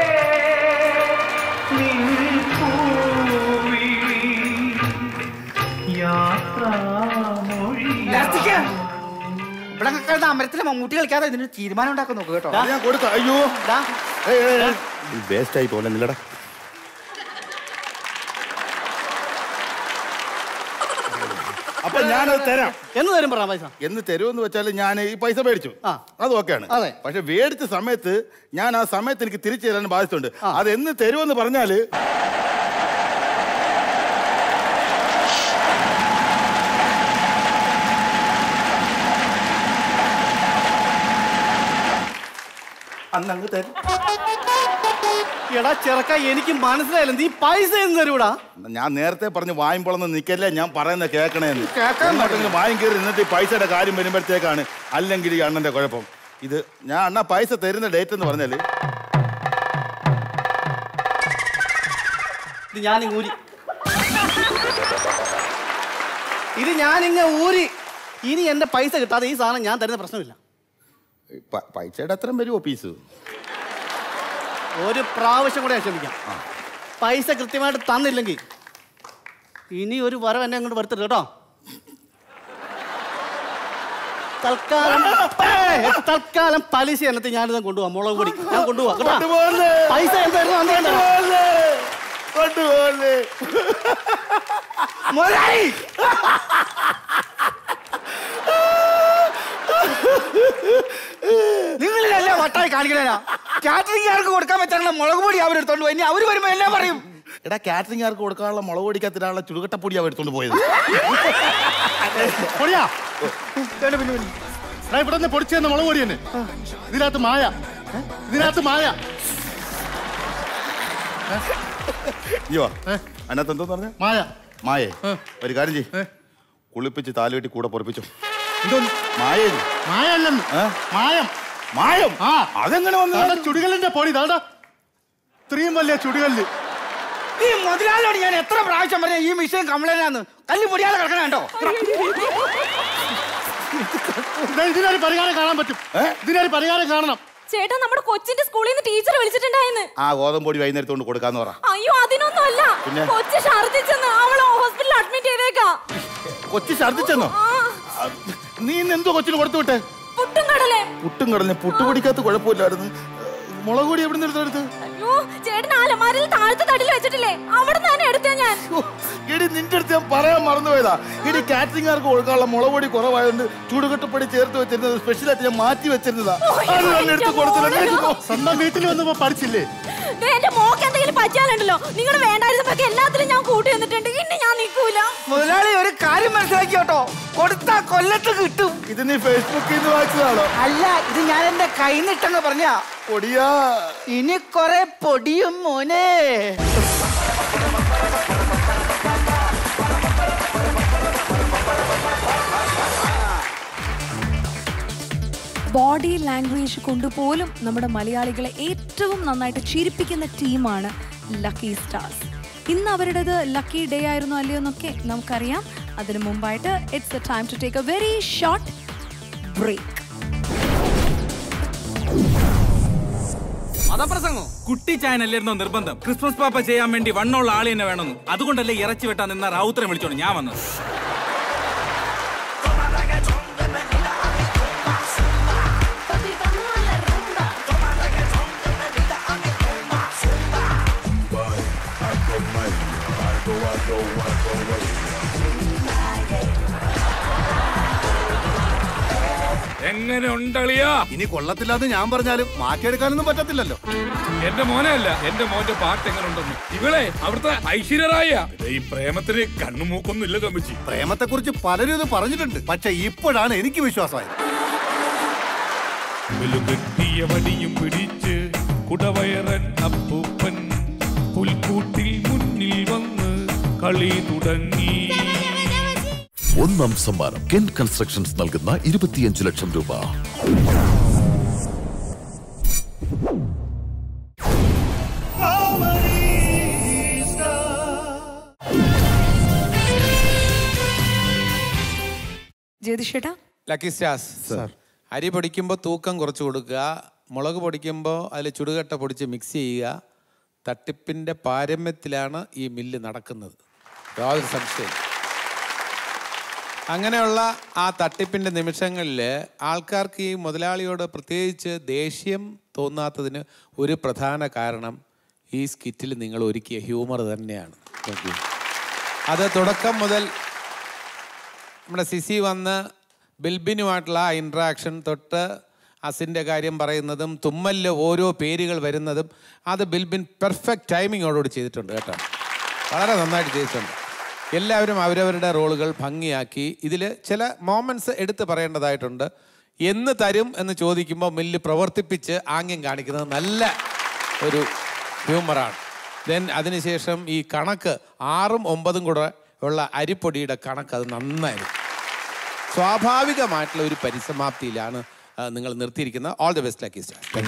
ലാസ്റ്റിക്ക് ഇവിടെ കിടന്ന അമരത്തിലെ മമ്മൂട്ടി കളിക്കാതെ ഇതിന് തീരുമാനം ഉണ്ടാക്കാൻ നോക്കുക കേട്ടോ അത് ഞാൻ കൊടുക്കാം അയ്യോ ദാ, വേസ്റ്റ് ആയി പോലെ നില്ലടാ അപ്പൊ ഞാനത് തരാം എന്ന് തരും പറ പൈസ എന്ന് തരുമെന്ന് വെച്ചാൽ ഞാൻ ഈ പൈസ മേടിച്ചു ആ. അത് ഓക്കെയാണ് അതെ. പക്ഷെ മേടിച്ച സമയത്ത് ഞാൻ ആ സമയത്ത് എനിക്ക് തിരിച്ചു തരാൻ ബാധിച്ചിട്ടുണ്ട് അത് എന്ന് തരുമെന്ന് പറഞ്ഞാല് അന്നങ്ങ് തരും എടാ ചെറുക്ക എനിക്ക് മനസ്സിലായില്ല നീ പൈസ എന്ന് തരൂടാ ഞാൻ നേരത്തെ പറഞ്ഞ് വായുമ്പോളന്ന് നിൽക്കല്ലേ ഞാൻ പറയുന്നത് കേൾക്കണേന്ന് കേൾക്കാൻ എങ്ങോട്ടെങ്കിലും വായും കയറി എന്നിട്ട് ഈ പൈസയുടെ കാര്യം വരുമ്പോഴത്തേക്കാണ് അല്ലെങ്കിൽ ഈ അണ്ണന്റെ കുഴപ്പം ഇത് ഞാൻ അണ്ണ പൈസ തരുന്ന ഡേറ്റ് എന്ന് പറഞ്ഞാല് ഇത് ഞാനിങ്ങ് ഊരി ഇത് ഞാനിങ്ങ് ഊരി ഇനി എന്റെ പൈസ കിട്ടാതെ ഈ സാധനം ഞാൻ തരുന്ന പ്രശ്നമില്ല പ- പൈസയുടെ അത്രയും വരുമോ പീസ് ഒരു പ്രാവശ്യം കൂടെ ഞാൻ ക്ഷമിക്കാം പൈസ കൃത്യമായിട്ട് തന്നില്ലെങ്കിൽ ഇനി ഒരു വരവ് എന്നെ അങ്ങോട്ട് വരുത്തരുത് കേട്ടോ തൽക്കാലം ഏയ്, തൽക്കാലം പലിശ എന്നത്തെ ഞാനിത് കൊണ്ടുപോവാം മുളക് പൊടി ഞാൻ കൊണ്ടുപോവാം കേട്ടോ കൊണ്ടുപോകല്ലേ? പൈസ എന്തായിരുന്നു അന്ന് ഞാൻ തരാം. കൊണ്ടുപോകല്ലേ? കൊണ്ടുപോകല്ലേ? മുതലാളി നിങ്ങളിലല്ലേ വട്ടായി കാണിക്കണേനാ കാറ്ററിംഗുകാർക്ക് കൊടുക്കാൻ പറ്റാനുള്ള മുളക് പൊടി അവരെടുത്തോണ്ട് പോയി ഇനി അവര് വരുമ്പോ എല്ലാം പറയും എടാ കാറ്ററിംഗുകാർക്ക് കൊടുക്കാനുള്ള മുളക് പൊടിക്കത്തിനുള്ള ചുടുകട്ടപ്പൊടിയാ എടുത്തോണ്ട് പോയത് പൊടിയാ ഇതേണ്ട പിന്നെ പിന്നെ. എടാ, ഇവിടെ നിന്ന് പൊടിച്ചു തന്ന മുളക് പൊടി തന്നെ ഇതിനകത്ത് മായ ഏ? ഇതിനകത്ത് മായ ഇയ്യോ അതിനകത്ത് എന്തോന്ന് പറഞ്ഞ മായ മായേ ഒരു കാര്യം ചെയ് കുളിപ്പിച്ച് താലുകെട്ടി കൂടെ പൊറപ്പിച്ചു എന്തോന്ന് മായേ മായ അല്ലെന്ന് ഏ? മായം മായം ആ. അതെങ്ങനെ വന്നു ദാണ്ടാ ചുടുകല്ലിന്റെ പൊടി താണ്ടാ ഇത്രയും വലിയ ചുടുകല്ല് ഈ മുതലാളിയോട് ഞാൻ എത്ര പ്രാവശ്യം പറഞ്ഞ ഈ മിഷൻ കംപ്ലൈന്റ് ആന്ന് കല്ല് പൊടിയാതെ കിടക്കണ കേട്ടോ ദാ ഇതിനൊരു പരിഹാരം കാണാൻ പറ്റും ഇതിനൊരു പരിഹാരം കാണണം ചേട്ടാ നമ്മുടെ കൊച്ചിന്റെ സ്കൂളിൽ നിന്ന് ടീച്ചർ വിളിച്ചിട്ടുണ്ടായിരുന്നു ആ ഗോതമ്പൊടി വൈകുന്നേരത്ത് കൊണ്ട് കൊടുക്കാന്ന് പറ അയ്യോ അതിനൊന്നും അല്ല പിന്നെ? കൊച്ചു ഛർദിച്ചെന്ന് അവളെ ഹോസ്പിറ്റലിൽ അഡ്മിറ്റ് ചെയ്തേക്കാ കൊച്ചു ഛർദിച്ചെന്നോ ആ നീ ഇന്ന് എന്തോ കൊച്ചിന് കൊടുത്തു വിട്ടെ പുട്ടും കടലേ പുട്ടും കടലിന് പുട്ടുപൊടിക്കകത്ത് കുഴപ്പമില്ലായിരുന്നു മുളക് പൊടി എവിടെ നിന്ന് എടുത്തെടുത്ത് അയ്യോ ചേട്ടൻ അലമാരിൽ താഴത്തെ തടിയിൽ വെച്ചിട്ടില്ലേ അവിടെ നിന്ന് തന്നെ എടുത്തേ ഞാൻ ഓ, എടി നിന്റെ അടുത്ത് ഞാൻ പറയാൻ മറന്നുപോയതാ എടി കാറ്ററിംഗുകാർക്ക് കൊടുക്കാനുള്ള മുളക് പൊടി കുറവായതുകൊണ്ട് ചൂടുകെട്ടപ്പൊടി ചേർത്ത് വെച്ചിരുന്നത് സ്പെഷ്യലായിട്ട് ഞാൻ മാറ്റി വെച്ചിരുന്നതാ അത് തന്നെ എടുത്ത് കൊടുത്തില്ല നിനക്ക് പോ. സ്വന്തം വീട്ടിൽ വന്നപ്പോ പഠിച്ചില്ലേ ദേ, എന്റെ മോക്ക് എന്തെങ്കിലും പറ്റിയാലുണ്ടല്ലോ നിങ്ങൾ വേണ്ടായിരുന്നപ്പോ എല്ലാത്തിലും ഞാൻ കൂട്ടി വന്നിട്ടുണ്ട് ഇനി ഞാൻ നിൽക്കൂല മുതലാളി ഒരു കാര്യം മനസ്സിലാക്കി കേട്ടോ കൊടുത്താ കൊല്ലത്ത് കിട്ടും ഇത് നീ ഫേസ്ബുക്കിൽ നിന്ന് വായിച്ചതാണോ അല്ല ഇത് ഞാൻ എന്റെ കൈ നിട്ടങ്ങ് പറഞ്ഞ പൊടിയാ ഇനി കൊറേ പൊടിയും മോനെ ബോഡി ലാംഗ്വേജ് കൊണ്ടുപോലും നമ്മുടെ മലയാളികളെ ഏറ്റവും നന്നായിട്ട് ചിരിപ്പിക്കുന്ന ടീമാണ് ലക്കി സ്റ്റാർസ് ഇന്ന് അവരുടേത് ലക്കി ഡേ ആയിരുന്നു അല്ലയോ എന്നൊക്കെ നമുക്കറിയാം അതിനു മുമ്പായിട്ട് it's a time to take a very short break മതപ്രസംഗം കുട്ടി ചായനല്ലായിരുന്നോ നിർബന്ധം ക്രിസ്മസ് പാപ്പ ചെയ്യാൻ വേണ്ടി വണ്ണമുള്ള ആള് തന്നെ വേണമെന്ന് അതുകൊണ്ടല്ലേ ഇറച്ചി വെട്ടാൻ നിന്ന റൗത്തരം വിളിച്ചോണ്ട് ഞാൻ വന്നത് എങ്ങനെ ഉണ്ടളിയാ ഇനി കൊള്ളത്തില്ലാന്ന് ഞാൻ പറഞ്ഞാലും മാറ്റിയെടുക്കാനൊന്നും പറ്റത്തില്ലല്ലോ എന്റെ മോനെ അല്ല എന്റെ മോന്റെ പാട്ട് എങ്ങനെ ഉണ്ടെന്ന് ഇവളെ അവിടുത്തെ ഐശ്വര്യറായ ഈ പ്രേമത്തിന് കണ്ണു മൂക്കൊന്നും ഇല്ല തമ്മിച്ചി പ്രേമത്തെ കുറിച്ച് പലരും ഇത് പറഞ്ഞിട്ടുണ്ട് പക്ഷെ ഇപ്പോഴാണ് എനിക്ക് വിശ്വാസമായത് വെലുകെട്ടിയ വടിയും പിടിച്ച് കുടവയറൻ അപ്പൂപ്പൻ പുൽക്കൂട്ടിൽ മുന്നിൽ വന്ന് കളി തുടങ്ങി ഒന്നാം സമ്മാനം കെൻ കൺസ്ട്രക്ഷൻസ് നൽകുന്ന ഇരുപത്തിയഞ്ച് ലക്ഷം രൂപ ജ്യോതിഷേട്ടാ ലക്കി സ്റ്റാർസ് അരി പൊടിക്കുമ്പോൾ തൂക്കം കുറച്ച് കൊടുക്കുക മുളക് പൊടിക്കുമ്പോൾ അതിൽ ചുടുകട്ട പൊടിച്ച് മിക്സ് ചെയ്യുക തട്ടിപ്പിൻ്റെ പാരമ്യത്തിലാണ് ഈ മില്ല് നടക്കുന്നത് യാതൊരു സംശയം അങ്ങനെയുള്ള ആ തട്ടിപ്പിൻ്റെ നിമിഷങ്ങളിൽ ആൾക്കാർക്ക് ഈ മുതലാളിയോട് പ്രത്യേകിച്ച് ദേഷ്യം തോന്നാത്തതിന് ഒരു പ്രധാന കാരണം ഈ സ്കിറ്റിൽ നിങ്ങൾ ഒരുക്കിയ ഹ്യൂമർ തന്നെയാണ് അത് തുടക്കം മുതൽ നമ്മുടെ സിസി വന്ന് ബിൽബിനുമായിട്ടുള്ള ആ ഇൻട്രാക്ഷൻ തൊട്ട് അസിൻ്റെ കാര്യം പറയുന്നതും തുമ്മലിൽ ഓരോ പേരുകൾ വരുന്നതും അത് ബിൽബിൻ പെർഫെക്റ്റ് ടൈമിങ്ങോടുകൂടി ചെയ്തിട്ടുണ്ട് കേട്ടോ വളരെ നന്നായിട്ട് ചെയ്തിട്ടുണ്ട് എല്ലാവരും അവരവരുടെ റോളുകൾ ഭംഗിയാക്കി ഇതിൽ ചില മോമെൻറ്റ്സ് എടുത്ത് പറയേണ്ടതായിട്ടുണ്ട് എന്ന് തരും എന്ന് ചോദിക്കുമ്പോൾ മില്ല് പ്രവർത്തിപ്പിച്ച് ആംഗ്യം കാണിക്കുന്നത് നല്ല ഒരു ഹ്യൂമറാണ് ദെൻ അതിനുശേഷം ഈ കണക്ക് ആറും ഒമ്പതും കൂടെ ഉള്ള അരിപ്പൊടിയുടെ കണക്ക് അത് നന്നായിരുന്നു സ്വാഭാവികമായിട്ടുള്ള ഒരു പരിസമാപ്തിയിലാണ് ആ, നിങ്ങൾ നിർത്തിയിരിക്കുന്നത് all the best lucky star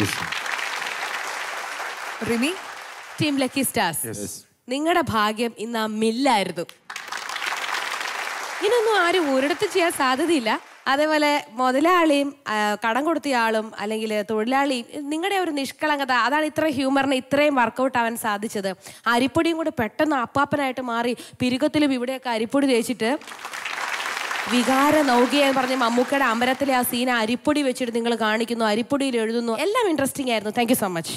Rimi team lucky stars നിങ്ങളുടെ ഭാഗ്യം ഇന്ന് ആ മില്ലായിരുന്നു ഇങ്ങനൊന്നും ആരും ഒരിടത്തും ചെയ്യാൻ സാധ്യതയില്ല അതേപോലെ മുതലാളിയും ആ, കടം കൊടുത്തയാളും അല്ലെങ്കിൽ തൊഴിലാളിയും നിങ്ങളുടെ ഒരു നിഷ്കളങ്കത അതാണ് ഇത്ര ഹ്യൂമറിന് ഇത്രയും വർക്കൗട്ട് ആവാൻ സാധിച്ചത് അരിപ്പൊടിയും കൂടെ പെട്ടെന്ന് അപ്പാപ്പനായിട്ട് മാറി പിരുക്കത്തിലും ഇവിടെയൊക്കെ അരിപ്പൊടി തേച്ചിട്ട് വികാര നൗകിയെന്ന് പറഞ്ഞ മമ്മൂക്കയുടെ അമ്പലത്തിലെ ആ സീൻ അരിപ്പൊടി വെച്ചിട്ട് നിങ്ങൾ കാണിക്കുന്നു അരിപ്പൊടിയിൽ എഴുതുന്നു എല്ലാം ഇൻട്രസ്റ്റിംഗ് ആയിരുന്നു താങ്ക് യു സോ മച്ച്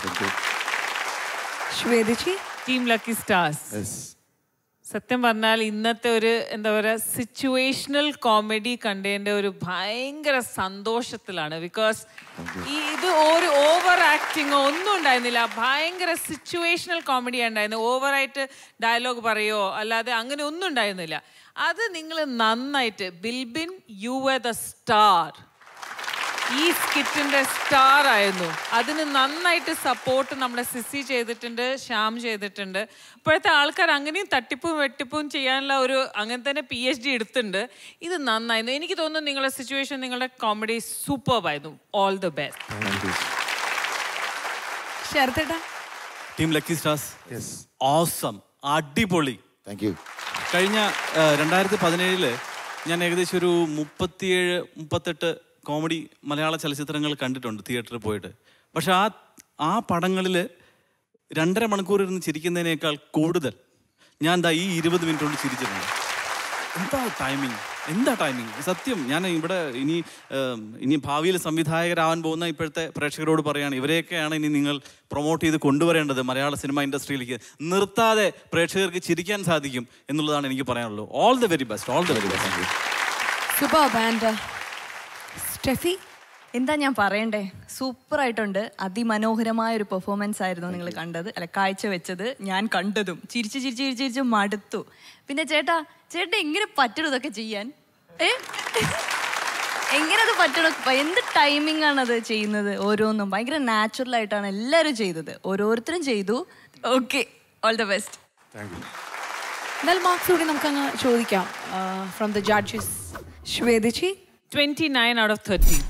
ശ്വേതജി ടീം ലക്കി സ്റ്റാർസ് സത്യം പറഞ്ഞാൽ ഇന്നത്തെ ഒരു എന്താ പറയുക സിറ്റുവേഷണൽ കോമഡി കണ്ടതിൻ്റെ ഒരു ഭയങ്കര സന്തോഷത്തിലാണ് ബിക്കോസ് ഈ ഇത് ഒരു ഓവർ ആക്ടിങ്ങോ ഒന്നും ഉണ്ടായിരുന്നില്ല ഭയങ്കര സിറ്റുവേഷണൽ കോമഡി ഉണ്ടായിരുന്നു ഓവറായിട്ട് ഡയലോഗ് പറയോ അല്ലാതെ അങ്ങനെ ഒന്നും ഉണ്ടായിരുന്നില്ല അത് നിങ്ങൾ നന്നായിട്ട് Bilbin you a the star ഈ സ്കിറ്റിന്റെ സ്റ്റാർ ആയിരുന്നു അതിന് നന്നായിട്ട് സപ്പോർട്ട് നമ്മുടെ സിസി ചെയ്തിട്ടുണ്ട് ശ്യാം ചെയ്തിട്ടുണ്ട് ഇപ്പോഴത്തെ ആൾക്കാർ അങ്ങനെയും തട്ടിപ്പും വെട്ടിപ്പും ചെയ്യാനുള്ള ഒരു അങ്ങനെ തന്നെ പി എച്ച് ഡി എടുത്തിട്ടുണ്ട് ഇത് നന്നായിരുന്നു എനിക്ക് തോന്നുന്നു നിങ്ങളുടെ സിറ്റുവേഷൻ നിങ്ങളുടെ കോമഡി സൂപ്പർബായിരുന്നു ഓൾ ദി ബെസ്റ്റ് ശരത്തേട്ടാ ടീം ലക്കി സ്റ്റാർസ് ഓസം അടിപൊളി താങ്ക് യു കഴിഞ്ഞ രണ്ടായിരത്തി പതിനേഴില് ഞാൻ ഏകദേശം ഒരു മുപ്പത്തിയേഴ് മുപ്പത്തെട്ട് കോമഡി മലയാള ചലച്ചിത്രങ്ങൾ കണ്ടിട്ടുണ്ട് തിയേറ്ററിൽ പോയിട്ട് പക്ഷെ ആ ആ പടങ്ങളിൽ രണ്ടര മണിക്കൂർ ഇരുന്ന് ചിരിക്കുന്നതിനേക്കാൾ കൂടുതൽ ഞാൻ എന്താ ഈ ഇരുപത് മിനിറ്റ് കൊണ്ട് ചിരിച്ചിട്ടുണ്ട് എന്താ ടൈമിങ് എന്താ ടൈമിങ് സത്യം ഞാൻ ഇവിടെ ഇനി ഏം, ഇനി ഭാവിയിൽ സംവിധായകരാവാൻ പോകുന്ന ഇപ്പോഴത്തെ പ്രേക്ഷകരോട് പറയാണ് ഇവരെയൊക്കെയാണ് ഇനി നിങ്ങൾ പ്രൊമോട്ട് ചെയ്ത് കൊണ്ടുവരേണ്ടത് മലയാള സിനിമ ഇൻഡസ്ട്രിയിലേക്ക് നിർത്താതെ പ്രേക്ഷകർക്ക് ചിരിക്കാൻ സാധിക്കും എന്നുള്ളതാണ് എനിക്ക് പറയാനുള്ളത് all the very best all the very best super band Steffi എന്താ ഞാൻ പറയണ്ടേ സൂപ്പർ ആയിട്ടുണ്ട് അതിമനോഹരമായ ഒരു പെർഫോമൻസ് ആയിരുന്നു നിങ്ങൾ കണ്ടത് അല്ല കാഴ്ച വെച്ചത് ഞാൻ കണ്ടതും ചിരിച്ച് ചിരിച്ച് ചിരിച്ച് ചിരിച്ച് മടുത്തു പിന്നെ ചേട്ടാ ചേട്ടാ എങ്ങനെ പറ്റണം ഇതൊക്കെ ചെയ്യാൻ ഏ എങ്ങനെ അത് പറ്റണം പ- എന്ത് ടൈമിംഗ് ആണ് അത് ചെയ്യുന്നത് ഓരോന്നും ഭയങ്കര നാച്ചുറൽ ആയിട്ടാണ് എല്ലാവരും ചെയ്തത് ഓരോരുത്തരും ചെയ്തു ഓക്കെ ഓൾ ദ ബെസ്റ്റ് എന്നാൽ മാർക്സ് കൂടി നമുക്കങ്ങ് ചോദിക്കാം ഫ്രം ദ ജഡ്ജസ് ശ്വേതജി twenty nine out of thirty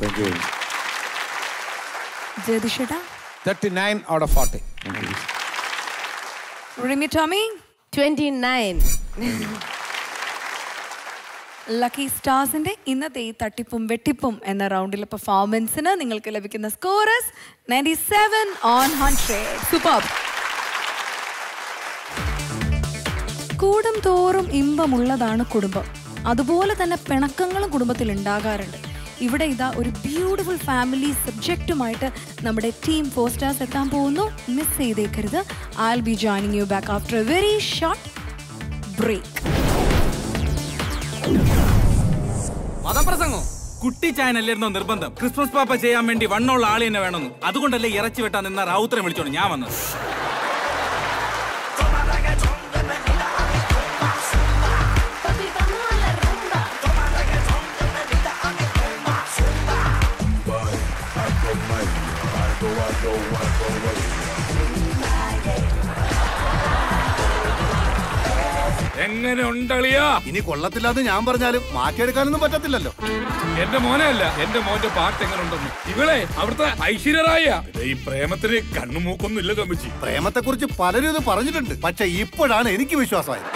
ജ്യോതിഷേട്ടാ thirty nine out of forty Rimi Tomy twenty nine lucky സ്റ്റാർസിന്റെ ഇന്നത്തെ ഈ തട്ടിപ്പും വെട്ടിപ്പും എന്ന റൗണ്ടിലെ പെർഫോമൻസിന് നിങ്ങൾക്ക് ലഭിക്കുന്ന scores ninety seven on hundred super കൂടും തോറും ഇമ്പമുള്ളതാണ് കുടുംബം അതുപോലെ തന്നെ പിണക്കങ്ങളും കുടുംബത്തിൽ ഉണ്ടാകാറുണ്ട് ഇവിടെ ഇതാ ഒരു ബ്യൂട്ടിഫുൾ ഫാമിലി സബ്ജക്റ്റുമായിട്ട് നമ്മുടെ ടീം ഫോർ സ്റ്റാർസ് എത്താൻ പോകുന്നു മിസ് ചെയ്തേക്കരുത് I be joining you back after a very short break മതപ്രസംഗം കുട്ടി ചായനല്ലായിരുന്നോ നിർബന്ധം ക്രിസ്മസ് പാപ്പ ചെയ്യാൻ വേണ്ടി വണ്ണമുള്ള ആളി തന്നെ വേണമെന്ന് അതുകൊണ്ടല്ലേ ഇറച്ചി വെട്ടാൻ നിന്ന റൗത്തരം വിളിച്ചോണ്ട് ഞാൻ വന്നത് എങ്ങനെ ഉണ്ടളിയാ ഇനി കൊള്ളത്തില്ലാന്ന് ഞാൻ പറഞ്ഞാലും മാറ്റിയെടുക്കാനൊന്നും പറ്റത്തില്ലല്ലോ എന്റെ മോനെ അല്ല എന്റെ മോന്റെ പാട്ട് എങ്ങനെ ഉണ്ടെന്ന് ഇവളെ അവിടുത്തെ ഐശ്വര്യറായ ഈ പ്രേമത്തിന് കണ്ണുമൂക്കൊന്നും ഇല്ല തമ്മിച്ചി പ്രേമത്തെ കുറിച്ച് പലരും ഇത് പറഞ്ഞിട്ടുണ്ട് പക്ഷെ ഇപ്പോഴാണ് എനിക്ക് വിശ്വാസമായത്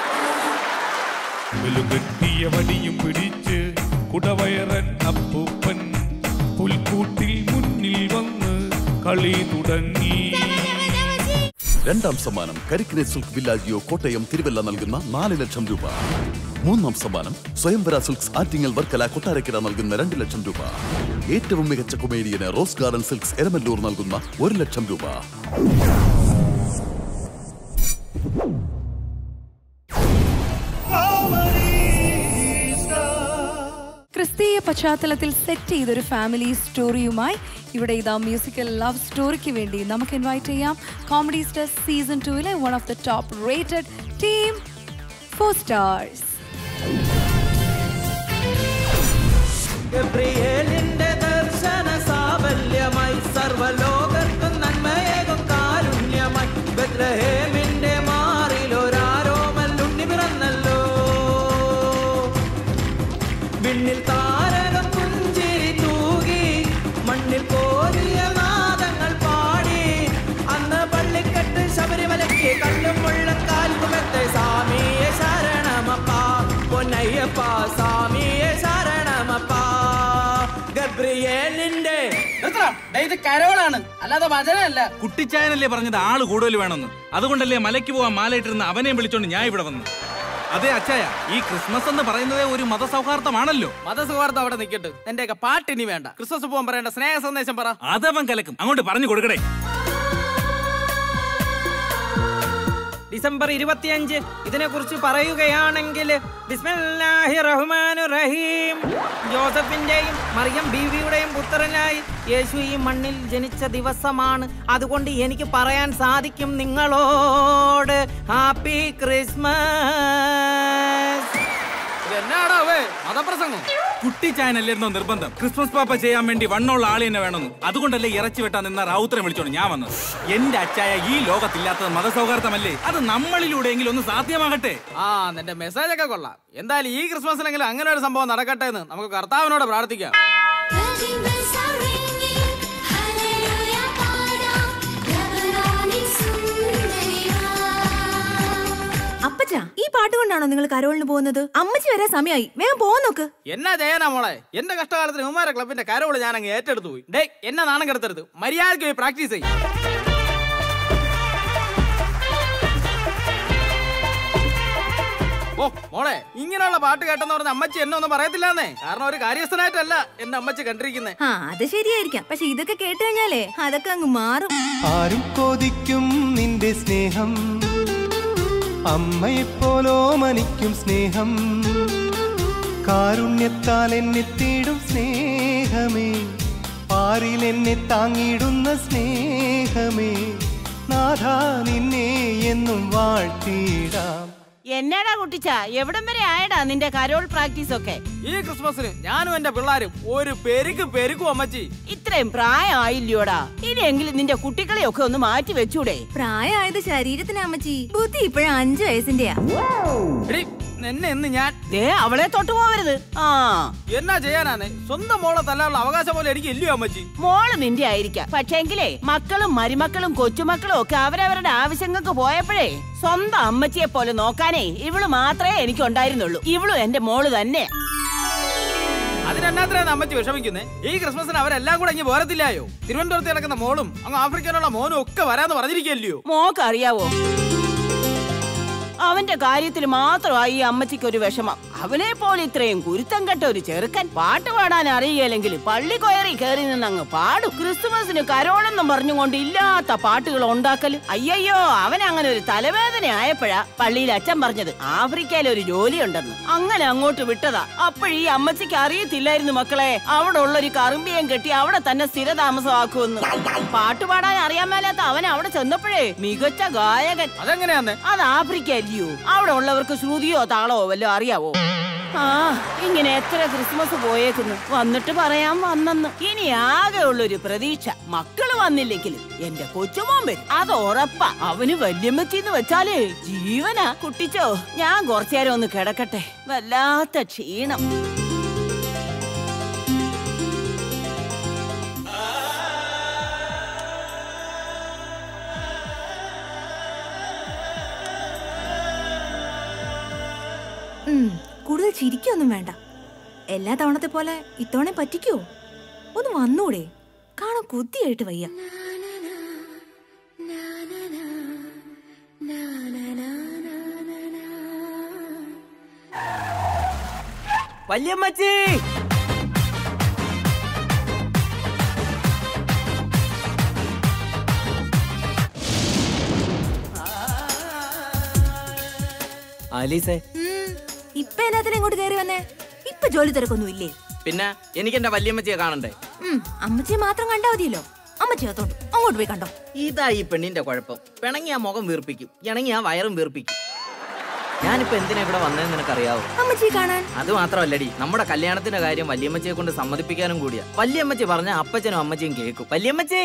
വെലുകെട്ടിയ വടിയും പിടിച്ച് കുടവയറൻ അപ്പൂപ്പൻ പുൽക്കൂട്ടിൽ മുന്നിൽ വന്ന് കളി തുടങ്ങി രണ്ടാം സമ്മാനം കരിക്കിനെ സിൽക്ക് വില്ലാജിയോ കോട്ടയം തിരുവല്ല നൽകുന്ന നാല് ലക്ഷം രൂപ മൂന്നാം സമ്മാനം സ്വയംവര സിൽക്സ് ആറ്റിങ്ങൽ വർക്കല കൊട്ടാരക്കര നൽകുന്ന രണ്ട് ലക്ഷം രൂപ ഏറ്റവും മികച്ച കൊമേഡിയന് റോസ് ഗാർഡൻ സിൽക്സ് എരമല്ലൂർ നൽകുന്ന ഒരു ലക്ഷം രൂപ ക്രിസ്തീയ പശ്ചാത്തലത്തിൽ സെറ്റ് ചെയ്തൊരു ഫാമിലി സ്റ്റോറിയുമായി ഇവിടെ ഇതാ മ്യൂസിക്കൽ ലവ് സ്റ്റോറിക്ക് വേണ്ടി നമുക്ക് ഇൻവൈറ്റ് ചെയ്യാം കോമഡി സ്റ്റാർ സീസൺ ടൂവിലെ one of the top rated team four stars ഗബ്രിയേലിന്റെ ദർശന സാഫല്യമായി സർവലോകർക്കും നന്മയേകും കാരുണ്യമായി ബത്ലഹേമിന്റെ മാറിൽ ഒരാരോമൽ ഉണ്ണി പിറന്നല്ലോ വിണ്ണിൽ താരകം പുഞ്ചിരി തൂകി മണ്ണിൽ കോരിയ നാദങ്ങൾ പാടി അന്ന് പള്ളിക്കെട്ട് ശബരിമലയ്ക്ക് കല്ലും മുള്ളക്കാൽക്കുമെത്തെ സ്വാമിയെ ശരണമപ്പ പൊന്നയ്യപ്പ സ്വാമിയെ ശരണമപ്പ ഗബ്രിയേലിന്റെ ഇത് കരോളാണ് അല്ലാതെ വചനമല്ല കുട്ടിച്ചായനല്ലേ പറഞ്ഞത് ആള് കൂടുതൽ വേണമെന്ന് അതുകൊണ്ടല്ലേ മലയ്ക്ക് പോവാൻ മാലയിട്ടിരുന്ന അവനെ വിളിച്ചോണ്ട് ഞാൻ ഇവിടെ വന്നു അതെ അച്ചായ ഈ ക്രിസ്മസ് എന്ന് പറയുന്നത് ഒരു മതസൗഹാർദ്ദമാണല്ലോ മതസൗഹാർദ്ദം അവിടെ നിൽക്കട്ടെ എന്റെയൊക്കെ പാട്ടിനി വേണ്ട ക്രിസ്മസ് പോകാൻ പറയേണ്ട സ്നേഹ സന്ദേശം പറ അതവൻ കലക്കും അങ്ങോട്ട് പറഞ്ഞു കൊടുക്കടേ ഡിസംബർ ഇരുപത്തിയഞ്ച് ഇതിനെ കുറിച്ച് പറയുകയാണെങ്കിൽ ബിസ്മില്ലാഹി റഹ്മാനു റഹീം ജോസഫിന്റെയും മറിയം ബീവിയുടെയും പുത്രനായി യേശു ഈ മണ്ണിൽ ജനിച്ച ദിവസമാണ് അതുകൊണ്ട് എനിക്ക് പറയാൻ സാധിക്കും നിങ്ങളോട് ഹാപ്പി ക്രിസ്മസ് എന്നാടാവേ മതപ്രസംഗം കുട്ടി ചായനല്ലായിരുന്നോ നിർബന്ധം ക്രിസ്മസ് പാപ്പ ചെയ്യാൻ വേണ്ടി വണ്ണമുള്ള ആളി തന്നെ വേണമെന്ന് അതുകൊണ്ടല്ലേ ഇറച്ചി വെട്ടാൻ നിന്ന റൗത്തരം വിളിച്ചോണ്ട് ഞാൻ വന്നത് എന്റെ അച്ചായ ഈ ലോകത്തില്ലാത്തത് മതസൗഹാർദ്ദമല്ലേ അത് നമ്മളിലൂടെയെങ്കിലും ഒന്ന് സാധ്യമാകട്ടെ ആ നിന്റെ മെസ്സേജ് ഒക്കെ കൊള്ളാം എന്തായാലും ഈ ക്രിസ്മസിലെങ്കിലും അങ്ങനെ ഒരു സംഭവം നടക്കട്ടെ എന്ന് നമുക്ക് കർത്താവിനോട് പ്രാർത്ഥിക്കാം അപ്പച്ച ഈ പാട്ട് കൊണ്ടാണോ നിങ്ങൾ കരോളിന് പോകുന്നത് അമ്മച്ചി വരാൻ സമയമായി വേഗം പോവാൻ നോക്ക് എന്നാ ചെയ്യാനാ മോളെ എന്റെ കഷ്ടകാലത്തിന് ഹുമാര ക്ലബിന്റെ കരോള് ഞാൻ അങ്ങ് ഏറ്റെടുത്തു പോയി ഡേ എന്നെ നാണം കെടുത്തരുത് മര്യാദയ്ക്ക് പോയി പ്രാക്ടീസ് ചെയ്യും ഓ മോളെ ഇങ്ങനെയുള്ള പാട്ട് കേട്ടെന്ന് പറഞ്ഞ അമ്മച്ചി എന്നെ ഒന്നും പറയത്തില്ലാന്നേ കാരണം ഒരു കാര്യസ്ഥനായിട്ടല്ല എന്റെ അമ്മച്ചി കണ്ടിരിക്കുന്നേ ആ അത് ശരിയായിരിക്കാം പക്ഷെ ഇതൊക്കെ കേട്ട് കഴിഞ്ഞാലേ അതൊക്കെ അങ്ങ് മാറും ആരും കൊതിക്കും നിന്റെ സ്നേഹം അമ്മയെപ്പോലോ മനിക്കും സ്നേഹം കാരുണ്യത്താൽ എന്നെ തേടും സ്നേഹമേ പാരിൽ എന്നെ താങ്ങിടുന്ന സ്നേഹമേ നാഥ നിന്നെ എന്നും വാഴ്ത്തിയിടാം എന്നാടാ കുട്ടിച്ച എവിടം വരെ ആയടാ നിന്റെ കരോൾ പ്രാക്ടീസ് ഒക്കെ ഈ ക്രിസ്മസിന് ഞാനും എന്റെ പിള്ളേരും ഒരു പെരുക്ക് പെരുക്കും അമ്മച്ചി ഇത്രയും പ്രായമായില്ലോടാ ഇനിയെങ്കിലും നിന്റെ കുട്ടികളെയൊക്കെ ഒന്ന് മാറ്റി വെച്ചൂടെ പ്രായമായത് ശരീരത്തിന് അമ്മച്ചി ബുദ്ധി ഇപ്പോഴും അഞ്ചു വയസ്സിന്റെയാ എടി, നിന്നെ ഇന്ന് ഞാൻ ദേ അവളെ തൊട്ടു പോവരുത് ആ എന്നാ ചെയ്യാനാണ് സ്വന്തം മോളെ തല്ലാനുള്ള അവകാശം പോലെ എനിക്ക് ഇല്ലയോ അമ്മച്ചി മോള് നിന്റെ ആയിരിക്കാം പക്ഷേങ്കിലേ മക്കളും മരുമക്കളും കൊച്ചുമക്കളും ഒക്കെ അവരവരുടെ ആവശ്യങ്ങൾക്ക് പോയപ്പോഴേ സ്വന്തം അമ്മച്ചിയെ പോലെ നോക്കാനേ ഇവള് മാത്രമേ എനിക്ക് ഉണ്ടായിരുന്നുള്ളൂ ഇവളും എന്റെ മോള് തന്നെ അതിനെന്നാത്രയാണ് അമ്മച്ചി വിഷമിക്കുന്നേ ഈ ക്രിസ്മസിന് അവരെല്ലാം കൂടെ ഇങ്ങ് പോരത്തില്ലായോ തിരുവനന്തപുരത്ത് കിടക്കുന്ന മോളും അങ്ങ് ആഫ്രിക്കയിലുള്ള മോനും ഒക്കെ വരാന്ന് പറഞ്ഞിരിക്കല്ലയോ മോക്ക് അറിയാവോ അവന്റെ കാര്യത്തിൽ മാത്രമായി ഈ അമ്മച്ചിക്ക് ഒരു വിഷമം അവനെ പോലെ ഇത്രയും കുരുത്തം കെട്ട ഒരു ചെറുക്കൻ പാട്ട് പാടാൻ അറിയില്ലെങ്കിൽ പള്ളി കൊയറി കയറി നിന്ന് അങ്ങ് പാടും ക്രിസ്തുമസിന് കരോളെന്നും പറഞ്ഞുകൊണ്ട് ഇല്ലാത്ത പാട്ടുകൾ ഉണ്ടാക്കലും അയ്യയ്യോ അവൻ അങ്ങനെ ഒരു തലവേദന ആയപ്പോഴാ പള്ളിയിൽ അച്ഛൻ പറഞ്ഞത് ആഫ്രിക്കയിൽ ഒരു ജോലി ഉണ്ടെന്ന് അങ്ങനെ അങ്ങോട്ട് വിട്ടതാ അപ്പോഴീ അമ്മച്ചിക്ക് അറിയത്തില്ലായിരുന്നു മക്കളെ അവിടെ ഉള്ള ഒരു കറുമ്പിയം കെട്ടി അവിടെ തന്നെ സ്ഥിരതാമസമാക്കുമെന്ന് പാട്ട് പാടാൻ അറിയാൻ മേലാത്ത അവൻ അവിടെ ചെന്നപ്പോഴേ മികച്ച ഗായകൻ അതെങ്ങനെയാന്ന് അത് ആഫ്രിക്ക അല്ലയോ അവിടെ ഉള്ളവർക്ക് ശ്രുതിയോ താളമോ വല്ലോ അറിയാവോ ആ ഇങ്ങനെ എത്ര ക്രിസ്മസ് പോയേക്കുന്നു വന്നിട്ട് പറയാൻ വന്നെന്ന് ഇനി ആകെ ഉള്ളൊരു പ്രതീക്ഷ മക്കള് വന്നില്ലെങ്കിലും എന്റെ കൊച്ചുമോൻ വരും അത് ഉറപ്പാ അവന് വല്യമ്മച്ചിന്ന് വെച്ചാലേ ജീവനാ കുട്ടിച്ചോ ഞാൻ കുറച്ചേരം ഒന്ന് കിടക്കട്ടെ വല്ലാത്ത ക്ഷീണം ഉം, കൂടുതൽ ചിരിക്കൊന്നും വേണ്ട എല്ലാ തവണത്തെ പോലെ ഇത്തവണ പറ്റിക്കോ ഒന്ന് വന്നൂടെ കാണാൻ കൊതിയായിട്ട് വയ്യ വല്യമ്മച്ചി ആലീസേ ഇപ്പൊ എന്നാത്തിന് ഇങ്ങോട്ട് കയറി വന്നേ ഇപ്പൊ ജോലി തിരക്കൊന്നും ഇല്ലേ പിന്നെ എനിക്ക് എന്റെ വല്യമ്മച്ചിയെ കാണണ്ടേ ഉം, അമ്മച്ചിയെ മാത്രം കണ്ടാ മതിയല്ലോ അമ്മച്ചി അകത്തോണ്ട് അങ്ങോട്ട് പോയി കണ്ടോ ഇതാ ഈ പെണ്ണിന്റെ കുഴപ്പം പിണങ്ങി ആ മുഖം വീർപ്പിക്കും ഇണങ്ങി ആ വയറും വീർപ്പിക്കും ഞാനിപ്പോ എന്തിനാ ഇവിടെ വന്നതെന്ന് നിനക്കറിയാവോ അമ്മച്ചി കാണാൻ അത് മാത്രമല്ലടി നമ്മുടെ കല്യാണത്തിന്റെ കാര്യം വല്യമ്മച്ചിയെ കൊണ്ട് സമ്മതിപ്പിക്കാനും കൂടിയാ വല്യമ്മച്ചി പറഞ്ഞ അപ്പച്ചനും അമ്മച്ചിയും കേൾക്കും വല്യമ്മച്ചി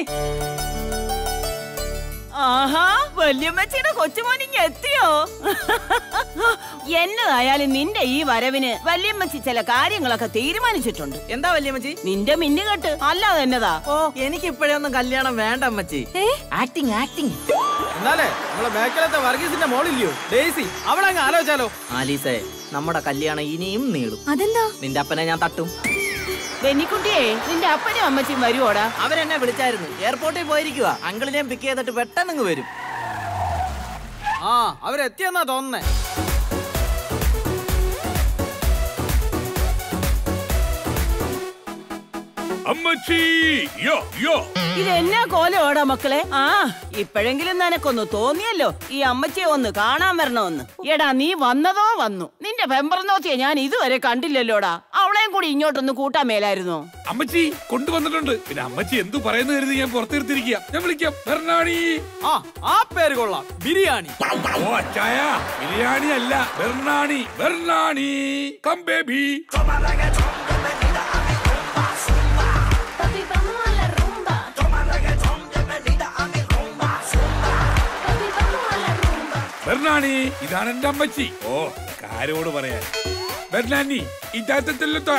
ആഹാ വല്യമ്മച്ചിയുടെ കൊച്ചുമോനിങ് എത്തിയോ എന്നതായാലും നിന്റെ ഈ വരവിന് വല്യമ്മച്ചി ചില കാര്യങ്ങളൊക്കെ തീരുമാനിച്ചിട്ടുണ്ട് എന്താ വല്യമ്മച്ചി നിന്റെ മിന്നുകെട്ട് അല്ലാതെ എന്നതാ ഓ എനിക്ക് ഇപ്പോഴൊന്നും കല്യാണം വേണ്ട അമ്മച്ചി ആക്ടിങ് ആക്ടിങ് എന്നാലേ നമ്മളെ മേക്കലത്തെ വർഗീസിന്റെ മോളില്ലയോ ഡേസി അവിടെ അങ്ങ് ആലോചിച്ചാലോ ആലീസേ നമ്മുടെ കല്യാണം ഇനിയും നീളും അതെന്താ നിന്റെ അപ്പനെ ഞാൻ തട്ടും ബെന്നിക്കുട്ടിയെ നിന്റെ അപ്പനും അമ്മച്ചിയും വരുവോടാ അവരെന്നെ വിളിച്ചായിരുന്നു എയർപോർട്ടിൽ പോയിരിക്കുക അങ്കിളിനെയും പിക്ക് ചെയ്തിട്ട് പെട്ടെന്ന് ഇങ്ങ് വരും ആ അവരെത്തിയെന്നാ തോന്നുന്നേ അമ്മച്ചി യോ യോ ഇതെന്നാ കോലോടാ മക്കളെ ആ ഇപ്പോഴെങ്കിലും നിനക്കൊന്ന് തോന്നിയല്ലോ ഈ അമ്മച്ചിയെ ഒന്ന് കാണാൻ വരണമെന്ന് എടാ നീ വന്നതോ വന്നു നിന്റെ വെമ്പറന്നോത്തിയെ ഞാൻ ഇതുവരെ കണ്ടില്ലല്ലോടാ അവളെയും കൂടി ഇങ്ങോട്ടൊന്ന് കൂട്ടാൻ മേലായിരുന്നോ അമ്മച്ചി കൊണ്ടുവന്നിട്ടുണ്ട് പിന്നെ അമ്മച്ചി എന്തു പറയുന്നു കരുതി ഞാൻ പുറത്തിരുത്തിരിക്കുക ഞാൻ വിളിക്കാം ബെർണാണി ആ ആ പേര് കൊള്ളാം ബിരിയാണി ഓ അച്ചായ ബിരിയാണി അല്ല ബെർണാണി ബെർണാണി കം ബേബി ബെർണാണി ഇതാണ് എന്റെ അമ്മച്ചി ഓ കാരോട് പറയാൻ ബെർണാനി ഇതാത്തല്ലോ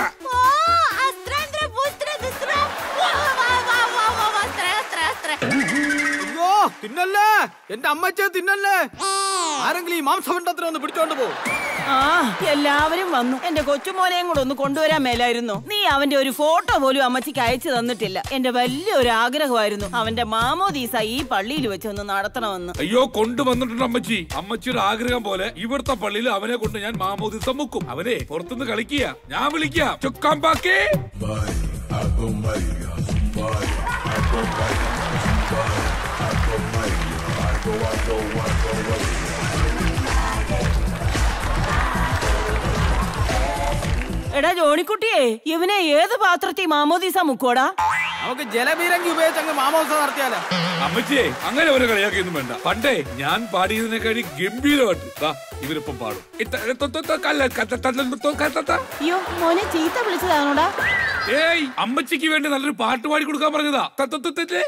അയ്യോ തിന്നല്ലേ എന്റെ അമ്മച്ചെ തിന്നല്ലേ ആരെങ്കിലും ഈ മാംസഭണ്ഡത്തിന് ഒന്ന് പിടിച്ചോണ്ട് പോ ആ എല്ലാവരും വന്നു എന്റെ കൊച്ചുമോനെയും കൂടെ ഒന്ന് കൊണ്ടുവരാൻ മേലായിരുന്നു നീ അവന്റെ ഒരു ഫോട്ടോ പോലും അമ്മച്ചിക്ക് അയച്ചു തന്നിട്ടില്ല എന്റെ വലിയൊരു ആഗ്രഹമായിരുന്നു അവന്റെ മാമോദീസ ഈ പള്ളിയിൽ വെച്ച് ഒന്ന് നടത്തണമെന്ന് അയ്യോ കൊണ്ടുവന്നിട്ടുണ്ട് അമ്മച്ചി അമ്മച്ചിയുടെ ആഗ്രഹം പോലെ ഇവിടുത്തെ പള്ളിയിൽ അവനെ കൊണ്ട് ഞാൻ മാമോദിസം മുക്കും അവനെ പുറത്തുനിന്ന് കളിക്കുക ഞാൻ വിളിക്കാം ചുക്കാൻ പാക്കേ എടാ ജോണിക്കുട്ടിയെ ഇവനെ ഏത് പാത്രത്തിൽ മാമോദീസ മുക്കോടാ നമുക്ക് ജലബീരങ്കി ഉപയോഗിച്ച് അങ്ങ് മാമോസ നടത്തിയാലോ അമ്മച്ചിയെ അങ്ങനെ ഒരു കളിയാക്കിയൊന്നും വേണ്ട പണ്ടേ ഞാൻ പാടിയതിനെക്കാട്ടി ഗംഭീരമായിട്ട് ദാ ഇവരിപ്പം പാടും ഇത്ത- തൊ- തൊ- തൊ- കല്ല- കത്ത- തല്ല- തൊ- കത്ത- ത. അയ്യോ മോനെ ചീത്ത വിളിച്ചതാണോടാ ഏയ് അമ്മച്ചിക്ക് വേണ്ടി നല്ലൊരു പാട്ട് പാടി കൊടുക്കാൻ പറഞ്ഞതാ ത- ത- ത- ത- ത.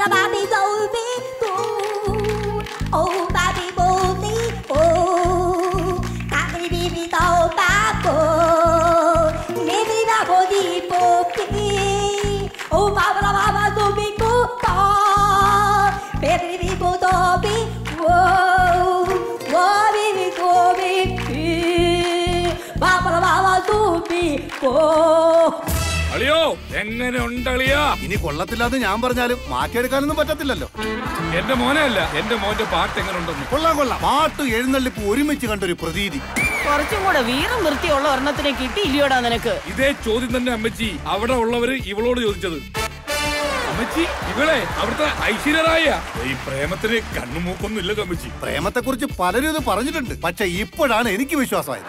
അളിയോ എങ്ങനെ ഉണ്ടളിയാ ഇനി കൊള്ളത്തില്ലാന്ന് ഞാൻ പറഞ്ഞാലും മാറ്റിയെടുക്കാനൊന്നും പറ്റത്തില്ലല്ലോ എന്റെ മോനെ അല്ല എന്റെ മോന്റെ പാട്ട് എങ്ങനെ ഉണ്ടെന്ന് കൊള്ളാം കൊള്ളാം പാട്ട് എഴുന്നള്ളിപ്പ് ഒരുമിച്ച് കണ്ടൊരു പ്രതീതി കുറച്ചും കൂടെ വീറും വൃത്തിയുള്ള ഒരെണ്ണത്തിനെ കിട്ടിയില്ലയോടാ നിനക്ക് ഇതേ ചോദ്യം തന്നെ അമ്മച്ചി അവിടെ ഉള്ളവര് ഇവളോട് ചോദിച്ചത് അമ്മച്ചി ഇവളെ അവിടുത്തെ ഐശ്വര്യറായ ഈ പ്രേമത്തിന് കണ്ണുമൂക്കൊന്നും ഇല്ലല്ലോ അമ്മച്ചി പ്രേമത്തെ കുറിച്ച് പലരും ഇത് പറഞ്ഞിട്ടുണ്ട് പക്ഷെ ഇപ്പോഴാണ് എനിക്ക് വിശ്വാസമായത്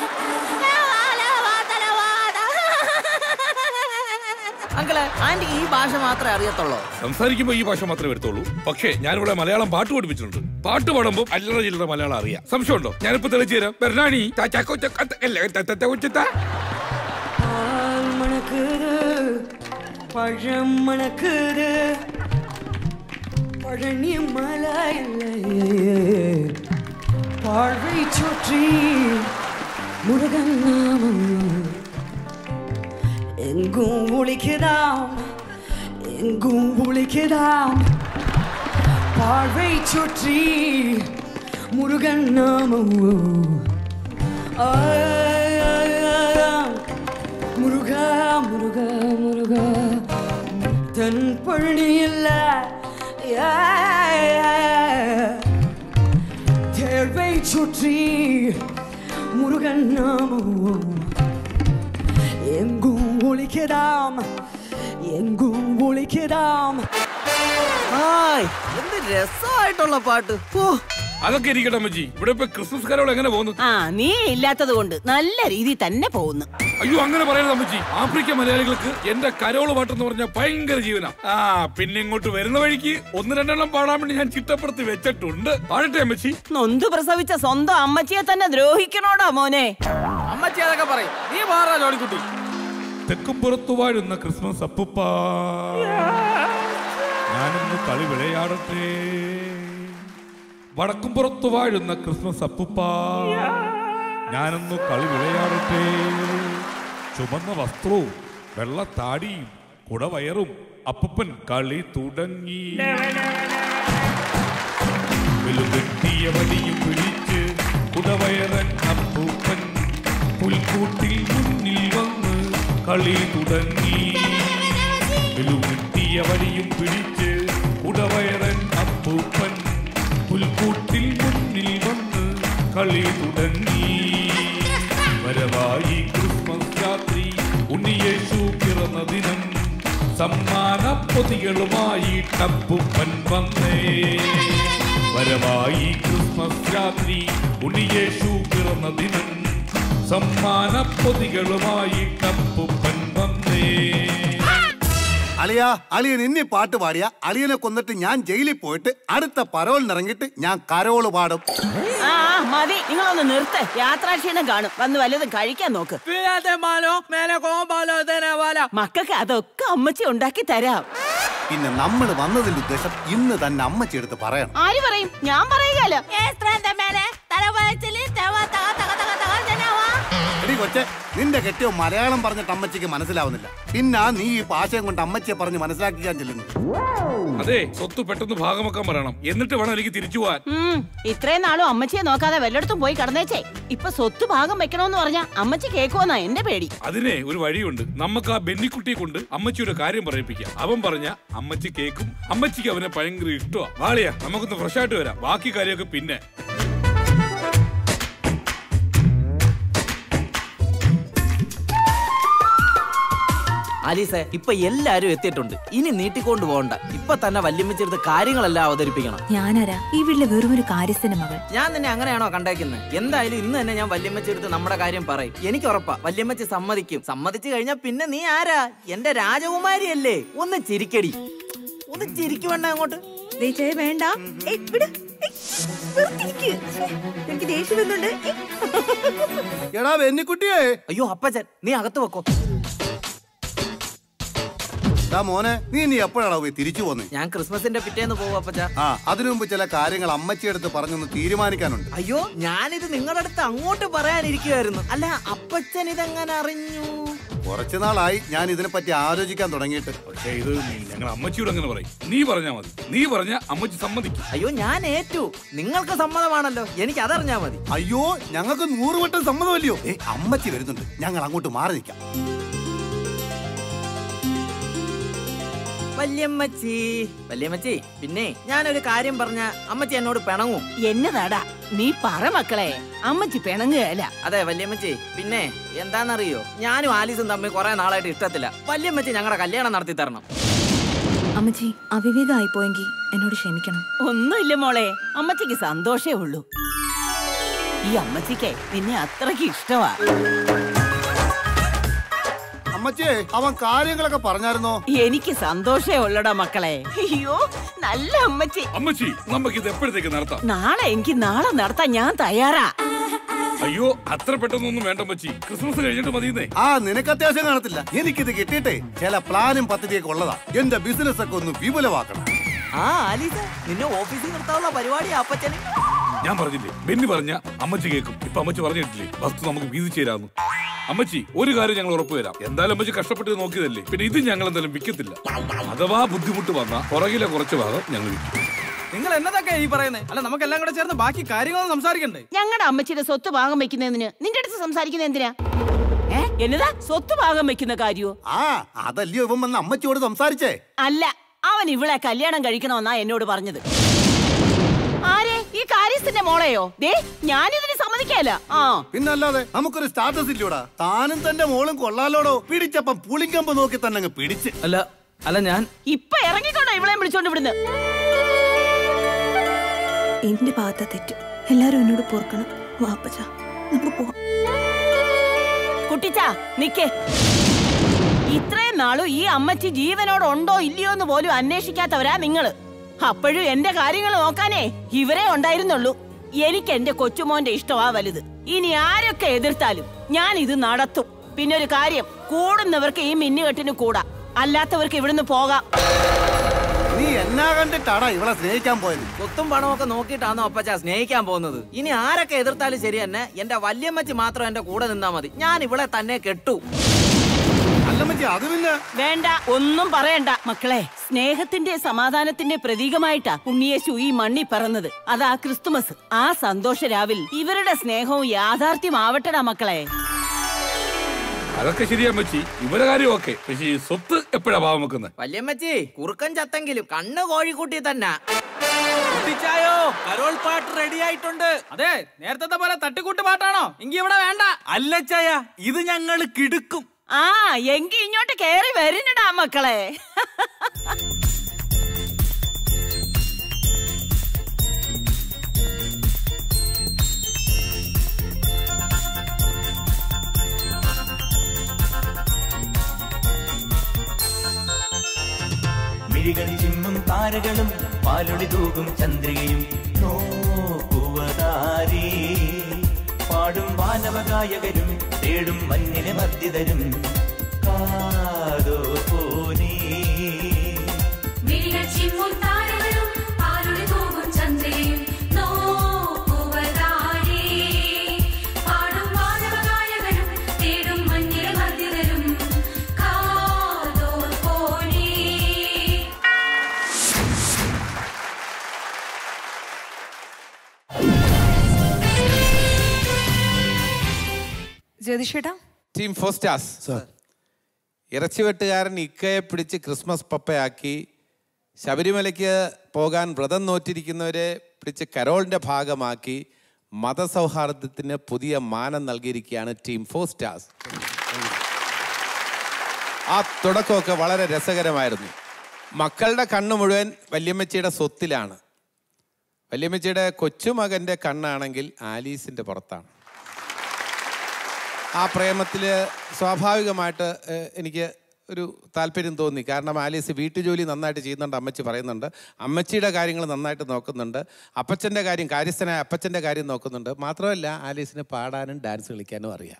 അങ്കിള് ആന്റി ഈ ഭാഷ മാത്രമേ അറിയത്തുള്ളൂ സംസാരിക്കുമ്പോ ഈ ഭാഷ മാത്രമേ വരത്തുള്ളൂ പക്ഷേ ഞാനിവിടെ മലയാളം പാട്ട് പഠിപ്പിച്ചിട്ടുണ്ട് പാട്ട് പാടുമ്പോൾ അല്ലറ ചില്ലറ മലയാളം അറിയാം സംശയമുണ്ടോ ഞാനിപ്പോ തെളിച്ചു തരാം ബെർണാണി ചാച്ചാക്കോ ചക്ക- അല്ല, ത- ത- ത- ഉച്ചത്ത. பால் மணக்குது பழம் மணக்குது பழனி மலையிலே வாழ்வை சுற்றி முருகன் நாமம் எங்கும் ஒழிக்குதாம் எங்கும் ஒழிக்குதாம் வாழ்வை சுற்றி முருகன் நாமம் ஆ முருகா முருகா முருகா தன் பழனி இல்ல தேர்வை சுற்றி முருகன் நாமம் எங்கும் ஒழிக்கதாம் எங்கும் ஒழிக்கதாம் ഹായ് എന്ത് രസമായിട്ടുള്ള പാട്ട് ഓ അതൊക്കെ ഇരിക്കട്ടെ അമ്മച്ചി ഇവിടെ ഇപ്പൊ ക്രിസ്മസ് കരോൾ എങ്ങനെ പോകുന്നു ആ നീ ഇല്ലാത്തത് കൊണ്ട് നല്ല രീതിയിൽ തന്നെ പോകുന്നു അയ്യോ അങ്ങനെ പറയരുത് അമ്മച്ചി ആഫ്രിക്ക മലയാളികൾക്ക് എന്റെ കരോള് പാട്ടെന്ന് പറഞ്ഞാൽ ഭയങ്കര ജീവന ആ പിന്നെ ഇങ്ങോട്ട് വരുന്ന വഴിക്ക് ഒന്ന് രണ്ടെണ്ണം പാടാൻ വേണ്ടി ഞാൻ ചിട്ടപ്പെടുത്തി വെച്ചിട്ടുണ്ട് പാടട്ടെ അമ്മച്ചി നൊന്ത് പ്രസവിച്ച സ്വന്തം അമ്മച്ചിയെ തന്നെ ദ്രോഹിക്കണോടാ മോനെ അമ്മച്ചി അതൊക്കെ പറയും നീ മാറാ ജോണിക്കുട്ടി തെക്കും പുറത്തു വാഴുന്ന ക്രിസ്മസ് അപ്പുപ്പ ഞാനിന്ന് കളി വിളയാടട്ടെ വടക്കും പുറത്തു വാഴുന്ന ക്രിസ്മസ് അപ്പുപ്പ ഞാനൊന്ന് കളി വിളയാടട്ടെ ചുമന്ന വസ്ത്രവും വെള്ള താടിയും കുടവയറും അപ്പൂപ്പൻ കളി തുടങ്ങി വെലുകെട്ടിയ വടിയും പിടിച്ച് കുടവയറൻ അപ്പൂപ്പൻ പുൽക്കൂട്ടിൽ മുന്നിൽ വന്ന് കളി തുടങ്ങി വെലുകെട്ടിയ വടിയും പിടിച്ച് കുടവയറൻ അപ്പൂപ്പൻ പുൽക്കൂട്ടിൽ മുന്നിൽ വന്ന് കളി തുടങ്ങി വരവായി ക്രിസ്മസ് രാത്രി ഉണ്ണിയേശു പിറന്ന ദിനം സമ്മാന പൊതികളുമായി ടപ്പുപ്പൻ വന്നേ വരവായി ക്രിസ്മസ് രാത്രി ഉണ്ണിയേശു പിറന്ന ദിനം സമ്മാന പൊതികളുമായി ടപ്പുപ്പൻ വന്നേ അളിയ അളിയൻ ഇനി പാട്ട് പാടിയ അളിയനെ കൊന്നിട്ട് ഞാൻ ജയിലിൽ പോയിട്ട് അടുത്ത പരോളിനിറങ്ങിയിട്ട് ഞാൻ കരോള് പാടും ആ ആ, മതി നിങ്ങളൊന്ന് നിർത്ത് യാത്രാക്ഷീണം കാണും വന്ന് വല്ലതും കഴിക്കാൻ നോക്ക് മക്കൾക്ക് അതൊക്കെ അമ്മച്ചി ഉണ്ടാക്കി തരാം പിന്നെ നമ്മൾ വന്നതിന്റെ ഉദ്ദേശം ഇന്ന് തന്നെ അമ്മച്ചി എടുത്ത് പറയണം ആര് പറയും ഞാൻ പറയുകയല്ലോ എടി കൊച്ചെ നിന്റെ കെട്ടിയോ മലയാളം പറഞ്ഞിട്ട് അമ്മച്ചിക്ക് മനസ്സിലാവുന്നില്ല പിന്നെ നീ ഈ ഭാഷയും കൊണ്ട് അമ്മച്ചിയെ പറഞ്ഞ് മനസ്സിലാക്കിക്കാൻ ചെല്ലുന്നു അതെ സ്വത്ത് പെട്ടെന്ന് ഭാഗമാക്കാൻ പറയണം എന്നിട്ട് വേണം എനിക്ക് തിരിച്ചു പോവാൻ ഉം, ഇത്രയും നാളും അമ്മച്ചിയെ നോക്കാതെ വല്ലയിടത്തും പോയി കടന്നേച്ചേ ഇപ്പൊ സ്വത്ത് ഭാഗം വെക്കണോന്ന് പറഞ്ഞാ അമ്മച്ചി കേക്കുമെന്നാ എന്റെ പേടി അതിനെ ഒരു വഴിയുണ്ട് നമുക്ക് ആ ബെന്നിക്കുട്ടിയെ കൊണ്ട് അമ്മച്ചിയുടെ കാര്യം പറയിപ്പിക്കാം അവൻ പറഞ്ഞ അമ്മച്ചി കേക്കും അമ്മച്ചിക്ക് അവനെ ഭയങ്കര ഇഷ്ടമാ വാളിയാ നമുക്കൊന്ന് ഫ്രഷ് ആയിട്ട് വരാം ബാക്കി കാര്യമൊക്കെ പിന്നെ ആലീസെ ഇപ്പൊ എല്ലാരും എത്തിയിട്ടുണ്ട് ഇനി നീട്ടിക്കൊണ്ട് പോകണ്ട ഇപ്പൊ തന്നെ വല്യമ്മച്ചെടുത്ത് കാര്യങ്ങളെല്ലാം അവതരിപ്പിക്കണം ഞാനാരാ ഈ വീട്ടിലെ വെറും ഒരു കാര്യസ്ഥന്റെ മകൾ ഞാൻ നിന്നെ അങ്ങനെയാണോ കണ്ടേക്കുന്നത് എന്തായാലും ഇന്ന് തന്നെ ഞാൻ വല്യമ്മച്ചെടുത്ത് നമ്മുടെ കാര്യം പറയും എനിക്ക് ഉറപ്പാ വല്യമ്മച്ചി സമ്മതിക്കും സമ്മതിച്ചു കഴിഞ്ഞാൽ പിന്നെ നീ ആരാ എന്റെ രാജകുമാരി അല്ലേ ഒന്ന് ചിരിക്കടി ഒന്ന് ചിരിക്കുവേണ്ട അങ്ങോട്ട് വേണ്ട ഏയ്, വിട്. ഏയ്, വെറുതെ ഇരിക്ക്. ശ്ശേ, എനിക്ക് ദേഷ്യം വരുന്നുണ്ട് ഏയ്. എടാ വെന്നിക്കുട്ടിയേ അയ്യോ അപ്പച്ചൻ നീ അകത്ത് വെക്കോ ദാ മോനെ നീ ഇനി എപ്പോഴാണോ പോയി തിരിച്ചു പോന്നെ ഞാൻ ക്രിസ്മസിന്റെ പിറ്റേന്ന് പോകും അപ്പച്ച ആ അതിനു മുമ്പ് ചില കാര്യങ്ങൾ അമ്മച്ചിയെടുത്ത് പറഞ്ഞൊന്ന് തീരുമാനിക്കാനുണ്ട് അയ്യോ ഞാനിത് നിങ്ങളുടെ അടുത്ത് അങ്ങോട്ട് പറയാനിരിക്കുവായിരുന്നു അല്ല അപ്പച്ചൻ ഇതെങ്ങനെ അറിഞ്ഞു കുറച്ചു നാളായി ഞാൻ ഇതിനെപ്പറ്റി ആലോചിക്കാൻ തുടങ്ങിയിട്ട് പക്ഷേ ഇത് ഞങ്ങൾ അമ്മച്ചിയോട് അങ്ങനെ പറയും നീ പറഞ്ഞാ മതി നീ പറഞ്ഞ അമ്മച്ചി സമ്മതിക്കും അയ്യോ ഞാൻ ഏറ്റു നിങ്ങൾക്ക് സമ്മതമാണല്ലോ എനിക്ക് അതറിഞ്ഞാ മതി അയ്യോ ഞങ്ങൾക്ക് നൂറ് വട്ടം സമ്മതമല്ലയോ ഏ അമ്മച്ചി വരുന്നുണ്ട് ഞങ്ങൾ അങ്ങോട്ട് മാറി നിൽക്കാം വല്യമ്മച്ചി വല്യമ്മച്ചി പിന്നെ ഞാനൊരു കാര്യം പറഞ്ഞ അമ്മച്ചി എന്നോട് പിണങ്ങും എന്നതാടാ നീ പറ മക്കളെ അമ്മച്ചി പിണങ്ങുകയല്ല അതെ വല്യമ്മച്ചി പിന്നെ എന്താണെന്നറിയോ ഞാനും ആലീസും തമ്മിൽ കുറെ നാളായിട്ട് ഇഷ്ടത്തില്ല വല്യമ്മച്ചി ഞങ്ങളുടെ കല്യാണം നടത്തി തരണം അമ്മച്ചി അവിവേകമായി പോയെങ്കിൽ എന്നോട് ക്ഷമിക്കണം ഒന്നുമില്ല മോളെ അമ്മച്ചിക്ക് സന്തോഷേ ഉള്ളൂ ഈ അമ്മച്ചിക്ക് നിന്നെ അത്രയ്ക്ക് ഇഷ്ടമാ അമ്മച്ചേ അവൻ കാര്യങ്ങളൊക്കെ പറഞ്ഞായിരുന്നോ എനിക്ക് സന്തോഷേ ഉള്ളടാ മക്കളെ അയ്യോ നല്ല അമ്മച്ചി അമ്മച്ചി നമുക്ക് ഇത് എപ്പോഴത്തേക്ക് നടത്താം നാളെ എനിക്ക് നാളെ നടത്താൻ ഞാൻ തയ്യാറാ അയ്യോ അത്ര പെട്ടെന്നൊന്നും വേണ്ട അമ്മച്ചി ക്രിസ്മസ് കഴിഞ്ഞിട്ട് മതിയെന്നേ ആ നിനക്ക് അത്യാവശ്യം കാണത്തില്ല എനിക്കിത് കിട്ടിയിട്ടേ ചില പ്ലാനും പദ്ധതിയൊക്കെ ഉള്ളതാ എന്റെ ബിസിനസ് ഒക്കെ ഒന്ന് വിപുലമാക്കണം ആ ആലീസ നിന്നെ ഓഫീസിൽ നിർത്താനുള്ള പരിപാടിയാ അപ്പച്ചന് ഞാൻ പറഞ്ഞില്ലേ ബെന്നി പറഞ്ഞ അമ്മച്ചി കേൾക്കും ഇപ്പൊ അമ്മച്ചി പറഞ്ഞിട്ടില്ലേ വസ്തു നമുക്ക് വീതിച്ചു തരാന്ന് അമ്മച്ചി ഒരു കാര്യം ഞങ്ങൾ ഉറപ്പു തരാം എന്തായാലും അമ്മച്ചി കഷ്ടപ്പെട്ട് നോക്കിയതല്ലേ പിന്നെ ഇത് ഞങ്ങൾ എന്തായാലും വിൽക്കത്തില്ല അഥവാ ബുദ്ധിമുട്ട് വന്ന പുറകിലെ കുറച്ച് ഭാഗം ഞങ്ങൾ വിൽക്കും നിങ്ങൾ എന്നതൊക്കെ ഈ പറയുന്നത് അല്ല നമുക്ക് എല്ലാം കൂടെ ചേർന്ന് ബാക്കി കാര്യങ്ങളൊന്നും സംസാരിക്കണ്ടേ ഞങ്ങളുടെ അമ്മച്ചിയുടെ സ്വത്ത് ഭാഗം വെക്കുന്നതിന് നിന്റെ അടുത്ത് സംസാരിക്കുന്നത് എന്തിനാ ഏ എന്നതാ സ്വത്ത് ഭാഗം വെക്കുന്ന കാര്യോ ആ അതല്ലയോ ഇവൻ വന്ന് അമ്മച്ചിയോട് സംസാരിച്ചേ അല്ല അവൻ ഇവളെ കല്യാണം കഴിക്കണമെന്നാ എന്നോട് പറഞ്ഞത് ആരെ ഈ കാര്യസ്ഥന്റെ മോളെയോ ദേ ഞാനിതിന് സമ്മതിക്കല്ല ആ പിന്നല്ലാതെ നമുക്കൊരു സ്റ്റാറ്റസ് ഇല്ലൂടാ താനും തന്റെ മോളും കൊള്ളാലോടോ പിടിച്ചപ്പം പുളിങ്കമ്പ് നോക്കി തന്നെ അങ്ങ് പിടിച്ച് അല്ല അല്ല ഞാൻ ഇപ്പൊ ഇറങ്ങിക്കോട്ടോ ഇവളെ വിളിച്ചോണ്ട് ഇവിടുന്ന് എന്റെ ഭാഗത്തെ തെറ്റ് എല്ലാരും എന്നോട് പൊറുക്കണം വാപ്പച്ച നമുക്ക് പോവാം കുട്ടിച്ച നിക്കേ ഇത്രയും നാളും ഈ അമ്മച്ചി ജീവനോട് ഉണ്ടോ ഇല്ലയോ എന്ന് പോലും അന്വേഷിക്കാത്തവരാ നിങ്ങള് അപ്പോഴും എന്റെ കാര്യങ്ങൾ നോക്കാനേ ഇവരെ ഉണ്ടായിരുന്നുള്ളൂ എനിക്ക് എന്റെ കൊച്ചുമോന്റെ ഇഷ്ടമാ വലുത് ഇനി ആരൊക്കെ എതിർത്താലും ഞാൻ ഇത് നടത്തും പിന്നെ ഒരു കാര്യം കൂടുന്നവർക്ക് ഈ മിന്നുകെട്ടിന് കൂടാ അല്ലാത്തവർക്ക് ഇവിടുന്ന് പോകാം നീ എന്നാ കണ്ടിട്ടാടാ ഇവളെ സ്നേഹിക്കാൻ പോയത് സ്വത്തും പണമൊക്കെ നോക്കിയിട്ടാണോ അപ്പച്ച സ്നേഹിക്കാൻ പോകുന്നത് ഇനി ആരൊക്കെ എതിർത്താലും ശരി തന്നെ എന്റെ വല്യമ്മച്ചി മാത്രം എന്റെ കൂടെ നിന്നാ മതി ഞാൻ ഇവളെ തന്നെ കെട്ടു അല്ലമ്മച്ചി അത് പിന്നെ വേണ്ട ഒന്നും പറയണ്ട മക്കളെ സ്നേഹത്തിന്റെ സമാധാനത്തിന്റെ പ്രതീകമായിട്ടാ ഉണ്ണിയേശു ഈ മണ്ണി പറന്നത് അതാ ക്രിസ്തുമസ് ആ സന്തോഷ രാവിൽ ഇവരുടെ സ്നേഹവും യാഥാർത്ഥ്യമാവട്ടടാ മക്കളെ അതൊക്കെ ശരിയാ അമ്മച്ചി ഇവരെ കാര്യം ഓക്കെ പക്ഷേ ഈ സ്വത്ത് എപ്പോഴാ ഭാവം വെക്കുന്നത് വല്യമ്മച്ചി കുറുക്കൻ ചത്തെങ്കിലും കണ്ണ് കോഴിക്കുട്ടി തന്നെ കുട്ടിച്ചായോ കരോൾ പാട്ട് റെഡി ആയിട്ടുണ്ട് അതെ നേരത്തെ പോലെ തട്ടിക്കൂട്ട് പാട്ടാണോ എങ്കി ഇവിടെ വേണ്ട അല്ല ചായ ഇത് ഞങ്ങൾ കിടുക്കും ആ എങ്കി ഇങ്ങോട്ട് കേറി വരുന്നടാ മക്കളെ മിഴികൾ ചിമ്മും താരകളും പാലൊളി തൂകും ചന്ദ്രികയും നോക്കുവതാരേ പാടും വാനവഗായകരും തേടും മഞ്ഞിലെ മദ്യതരും കാതോ പോനേ മിഴികൾ ചിമ്മും താരകളും പാലൊളി തൂകും ചന്ദ്രയും നോക്കുവതാരേ. പാടും വാനവഗായകരും തേടും മഞ്ഞിൽ മധ്യതരും കാതോർ പോനേ ജ്യോതിഷേട്ടാ ടീം ഫോസ്റ്റാസ് ഇറച്ചിവെട്ടുകാരൻ ഇക്കയെ പിടിച്ച് ക്രിസ്മസ് പപ്പയാക്കി ശബരിമലയ്ക്ക് പോകാൻ വ്രതം നോറ്റിരിക്കുന്നവരെ പിടിച്ച് കരോളിൻ്റെ ഭാഗമാക്കി മതസൗഹാർദ്ദത്തിന് പുതിയ മാനം നൽകിയിരിക്കുകയാണ് ടീം ഫോർ സ്റ്റാർസ് ആ തുടക്കമൊക്കെ വളരെ രസകരമായിരുന്നു മക്കളുടെ കണ്ണ് മുഴുവൻ വല്യമ്മച്ചിയുടെ സ്വത്തിലാണ് വല്യമ്മച്ചിയുടെ കൊച്ചുമകൻ്റെ കണ്ണാണെങ്കിൽ ആലീസിൻ്റെ പുറത്താണ് ആ പ്രേമത്തിൽ സ്വാഭാവികമായിട്ട് ഏഹ്, എനിക്ക് ഒരു താല്പര്യം തോന്നി കാരണം ആലീസ് വീട്ടുജോലി നന്നായിട്ട് ചെയ്യുന്നുണ്ട് അമ്മച്ചി പറയുന്നുണ്ട് അമ്മച്ചിയുടെ കാര്യങ്ങൾ നന്നായിട്ട് നോക്കുന്നുണ്ട് അപ്പച്ചൻ്റെ കാര്യം കാര്യസ്ഥനായ അപ്പച്ചൻ്റെ കാര്യം നോക്കുന്നുണ്ട് മാത്രമല്ല ആലീസിന് പാടാനും ഡാൻസ് കളിക്കാനും അറിയാം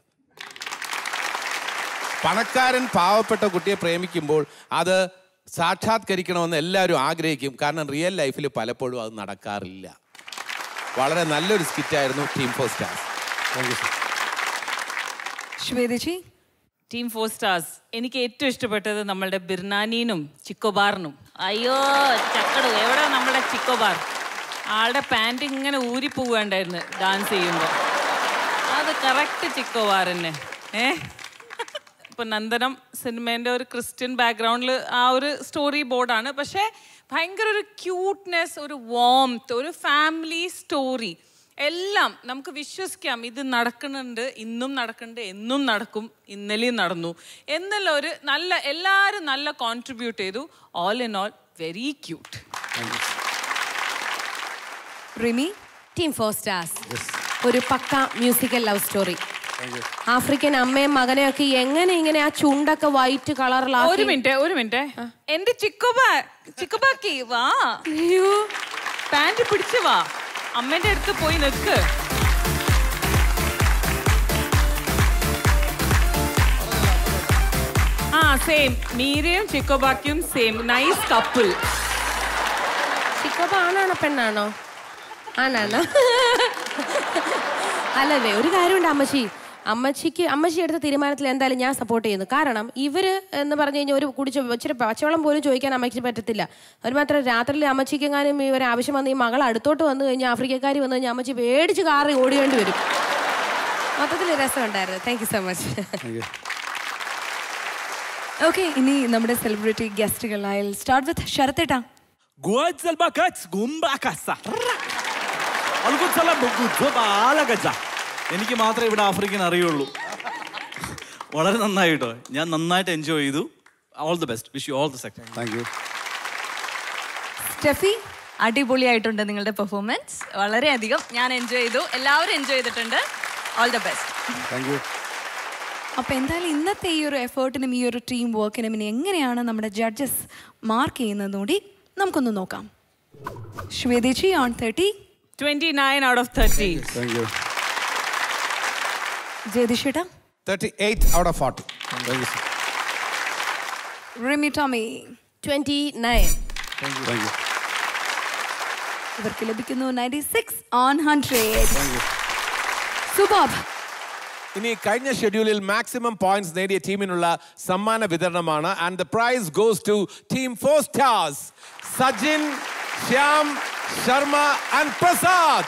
പണക്കാരൻ പാവപ്പെട്ട കുട്ടിയെ പ്രേമിക്കുമ്പോൾ അത് സാക്ഷാത്കരിക്കണമെന്ന് എല്ലാവരും ആഗ്രഹിക്കും കാരണം റിയൽ ലൈഫിൽ പലപ്പോഴും അത് നടക്കാറില്ല വളരെ നല്ലൊരു സ്കിറ്റായിരുന്നു team four stars thank you ശ്വേതജി ടീം ഫോർ സ്റ്റാർസ് എനിക്ക് ഏറ്റവും ഇഷ്ടപ്പെട്ടത് നമ്മളുടെ ബിർനാനീനും ചിക്കോബാറിനും അയ്യോ ചക്കടു എവിടെ നമ്മുടെ ചിക്കോബാർ ആളുടെ പാൻറ് ഇങ്ങനെ ഊരിപ്പോവുകയുണ്ടായിരുന്നു ഡാൻസ് ചെയ്യുമ്പോൾ അത് കറക്റ്റ് ചിക്കോബാർ തന്നെ ഏ ഇപ്പൊ നന്ദനം സിനിമേന്റെ ഒരു ക്രിസ്ത്യൻ ബാക്ക്ഗ്രൗണ്ടിൽ ആ ഒരു സ്റ്റോറി ബോർഡാണ് പക്ഷേ ഭയങ്കര ഒരു ക്യൂട്ട്നെസ് ഒരു വോംത്ത് ഒരു ഫാമിലി സ്റ്റോറി എല്ലാം നമുക്ക് വിശ്വസിക്കാം ഇത് നടക്കുന്നുണ്ട് ഇന്നും നടക്കുന്നുണ്ട് എന്നും നടക്കും ഇന്നലെയും നടന്നു എന്നുള്ള ഒരു നല്ല എല്ലാവരും നല്ല കോൺട്രിബ്യൂട്ട് ചെയ്തു all in all very cute Rimi team four stars ഒരു പക്ക മ്യൂസിക്കൽ ലവ് സ്റ്റോറി ആഫ്രിക്കൻ അമ്മയും മകനെയും ഒക്കെ എങ്ങനെ ഇങ്ങനെ ആ ചുണ്ടൊക്കെ വൈറ്റ് കളറിലാക്കി ഒരു മിനിറ്റ് ഒരു മിനിറ്റ് എന്റെ ചിക്കുബാ ചിക്കുബാക്കി വാ പാന്റ് പിടിച്ച് വാ അമ്മേന്റെ അടുത്ത് പോയി നിൽക്ക് ആ സെയിം മീരയും ചിക്കോബാക്കിയും സെയിം നൈസ് കപ്പിൾ ചിക്കപ്പ ആണാണോ പെണ്ണാണോ ആണാണോ അല്ലല്ലേ ഒരു കാര്യമുണ്ട് അമ്മച്ചി അമ്മച്ചിക്ക് അമ്മച്ചി എടുത്ത തീരുമാനത്തിൽ എന്തായാലും ഞാൻ സപ്പോർട്ട് ചെയ്യുന്നു കാരണം ഇവര് എന്ന് പറഞ്ഞു കഴിഞ്ഞാൽ ഒരു കുടിച്ച് ഇച്ചിരി പച്ചവെള്ളം പോലും ചോദിക്കാൻ അമ്മയ്ക്ക് പറ്റത്തില്ല ഒരു മാത്രം രാത്രിയിൽ അമ്മച്ചിക്ക് എങ്ങാനും ഇവർ ആവശ്യം വന്ന് ഈ മകൾ അടുത്തോട്ട് വന്നു കഴിഞ്ഞാൽ ആഫ്രിക്കക്കാരി വന്നു കഴിഞ്ഞാൽ അമ്മച്ചി പേടിച്ച് കാറി ഓടിയേണ്ടി വരും മൊത്തത്തിൽ രസമുണ്ടായിരുന്നു thank you so much okay ഇനി നമ്മുടെ സെലിബ്രിറ്റി ഗസ്റ്റുകളായ സ്റ്റാർട്ട് വിത്ത് ശരത്തേട്ടാ Guarda il bacazzo, gumba a casa. Alguzala buguzo balagaza. എനിക്ക് മാത്രമേ ഇവിടെ ആഫ്രിക്കൻ അറിയുള്ളൂ വളരെ നന്നായി കേട്ടോ ഞാൻ നന്നായിട്ട് എൻജോയ് ചെയ്തു all the best wish you all the second thank you Steffi അടിപൊളിയായിട്ടുണ്ട് നിങ്ങളുടെ പെർഫോമൻസ് വളരെയധികം ഞാൻ എൻജോയ് ചെയ്തു എല്ലാവരും എൻജോയ് ചെയ്തിട്ടുണ്ട് all the best thank you അപ്പൊ എന്തായാലും ഇന്നത്തെ ഈ ഒരു എഫേർട്ടിനും ഈ ഒരു ടീം വർക്കിനും ഇനി എങ്ങനെയാണ് നമ്മുടെ ജഡ്ജസ് മാർക്ക് ചെയ്യുന്നത് കൂടി നമുക്കൊന്ന് നോക്കാം ശ്വേതേച്ചി on thirty twenty nine out of thirty thank you ജയതിഷേട്ടാ 38 out of 40. Thank you Rimi Tomy twenty nine thank you thank you ഇവർക്ക് ലഭിക്കുന്നു നയൻറ്റി സിക്സ് ഓൺ ഹൺഡ്രഡ് സുബാബ് ഇനി കഴിഞ്ഞ ഷെഡ്യൂളിൽ മാക്സിമം പോയിന്റ്സ് നേടിയ ടീമിനുള്ള സമ്മാന വിതരണമാണ് and the prize goes to team four stars Sajin Shyam Sharma and Prasad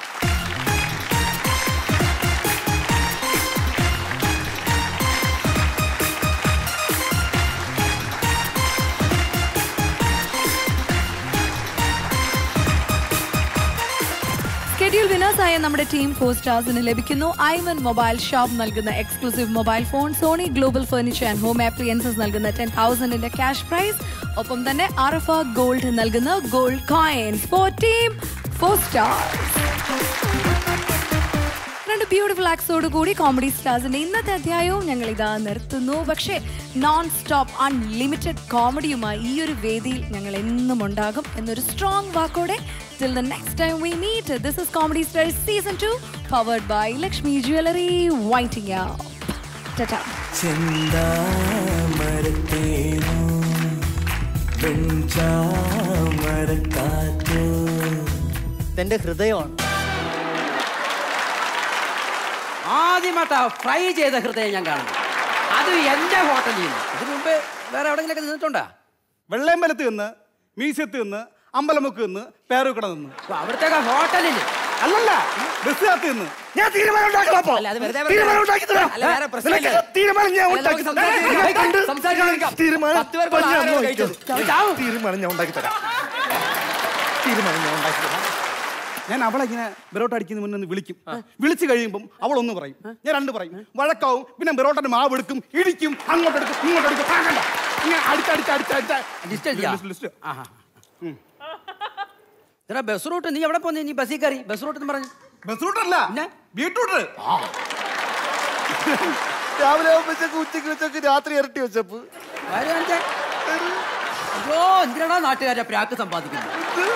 schedule വിനേഴ്സായ നമ്മുടെ ടീം ഫോർ സ്റ്റാർസിന് ലഭിക്കുന്നു ഐമൻ മൊബൈൽ ഷോപ്പ് നൽകുന്ന exclusive mobile phone Sony global furniture and home appliances നൽകുന്ന ടെൻ തൗസൻഡിന്റെ ക്യാഷ് പ്രൈസ് ഒപ്പം തന്നെ ആർഎഫ ഗോൾഡ് നൽകുന്ന gold coins for team four stars രണ്ട് ബ്യൂട്ടിഫുൾ ആക്സോട് കൂടി കോമഡി സ്റ്റാർസിന്റെ ഇന്നത്തെ അധ്യായവും ഞങ്ങൾ ഇതാ നിർത്തുന്നു പക്ഷേ നോൺ സ്റ്റോപ്പ് അൺലിമിറ്റഡ് കോമഡിയുമായി ഈ ഒരു വേദിയിൽ ഞങ്ങൾ എന്നും ഉണ്ടാകും എന്നൊരു സ്ട്രോങ് വാക്കോടെ till the next time we meet this is comedy stars season two powered by Lakshmi jewellery waiting ടാറ്റാ ചെന്താമരത്തേനോ വെഞ്ചാമരക്കാറ്റോ ഇതെന്റെ ഹൃദയമാണ് ആദ്യമായിട്ടാ ഫ്രൈ ചെയ്ത ഹൃദയം ഞാൻ കാണുന്നു അത് എന്റെ ഹോട്ടലിൽ നിന്ന് ഇതിനു മുമ്പ് വേറെ എവിടെയെങ്കിലൊക്കെ നിന്നിട്ടുണ്ടാ വെള്ളയമ്പലത്ത് നിന്ന് മ്യൂസിയത്ത് നിന്ന് അമ്പലമുക്ക് നിന്ന് പേരൂക്കട നിന്ന് അവിടുത്തെ ഹോട്ടലിൽ അല്ലല്ല ബസ്സിനകത്ത് നിന്ന് ഞാൻ തീരുമാനം ഉണ്ടാക്കണം അപ്പോ. അല്ല, അത് വെറുതെ തീരുമാനം ഉണ്ടാക്കി തരാം. അല്ല, വേറെ പ്രശ്നമില്ല. നിനക്ക് തീരുമാനം ഞാൻ അല്ല, ഉണ്ടാക്കി നമുക്ക് തരാം. സംസാരിക്കാം. നിന്നെ കണ്ട് സംസാരിക്കാം. തീരുമാനം പത്ത് പേർക്കുള്ള ഞാൻ ആഹാരം ഉണ്ടാക്കി കഴിച്ചത്. തരാം. തീരുമാനം ഞാൻ ഉണ്ടാക്കി തരാം തീരുമാനം ഞാൻ ഉണ്ടാക്കി തരാം ഞാൻ അവളെ ഇങ്ങനെ ബെറോട്ട അടിക്കുന്ന മുന്നേ ഒന്ന് വിളിക്കും വിളിച്ചു കഴിയുമ്പം അവൾ ഒന്ന് പറയും ഞാൻ രണ്ട് പറയും വഴക്കാവും പിന്നെ ബെറോട്ടന്റെ മാവ് എടുക്കും ഇടിക്കും അങ്ങോട്ട് എടുക്കും ഇങ്ങോട്ട് എടുക്കും താങ്ങണ്ട ഇങ്ങനെ അടിച്ചടിച്ച് അടിച്ചടിച്ച് ലിസ്റ്റ് എഴുതിയാ? ലിസ്റ്റ് ആഹാ. എടാ ബസ് റൂട്ട് നീ എവിടെ പോന്നെ നീ ബസ്സിൽ കയറി ബസ് റൂട്ട് എന്ന് പറഞ്ഞു ബസ് റൂട്ടല്ല ബീട്രൂട്ട് രാവിലെ ആവുമ്പോഴത്തേക്ക് ഉച്ചക്ക് വെച്ചൊക്കെ രാത്രി ഇരട്ടി വെച്ചപ്പ് അയ്യോ എന്തിനാണോ നാട്ടുകാരെ പ്രാക്ക് സമ്പാദിക്കുന്നത്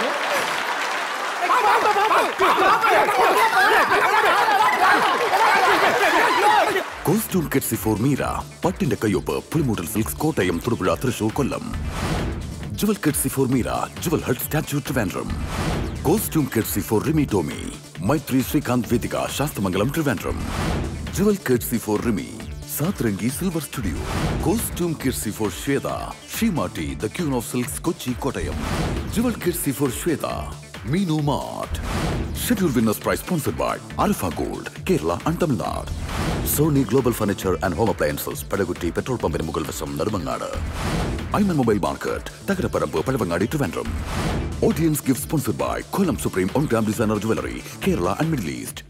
കോസ്റ്റ്യൂം കെറ്റ്സി ഫോർ മീര പട്ടിന്റെ കയ്യൊപ്പ് Pulimoottil silks Kottayam Thodupuzha Thrissur Kollam jewel courtesy for Meera jewel hut statue Trivandrum costume courtesy for Rimi Tomy Maithri Srikanth Vedika Sasthamangalam Trivandrum jewel courtesy for Rimi Satrangi silver studio costume courtesy for Shweta Seematti the queen of silks Kochi Kottayam jewel courtesy for Shweta Minu Mart. Schedule winners prize sponsored by Alpha Gold, Kerala and Tamil Nadu. Sony Global Furniture and Home Appliances, Padagutti Petrol Pumpin Mughal Vasam, Narmangada. Ayman Mobile Market, Takaraparampu, Padavangadi, Trivandrum. Audience gift sponsored by Kolam Supreme On Gram Designer Jewelry, Kerala and Middle East.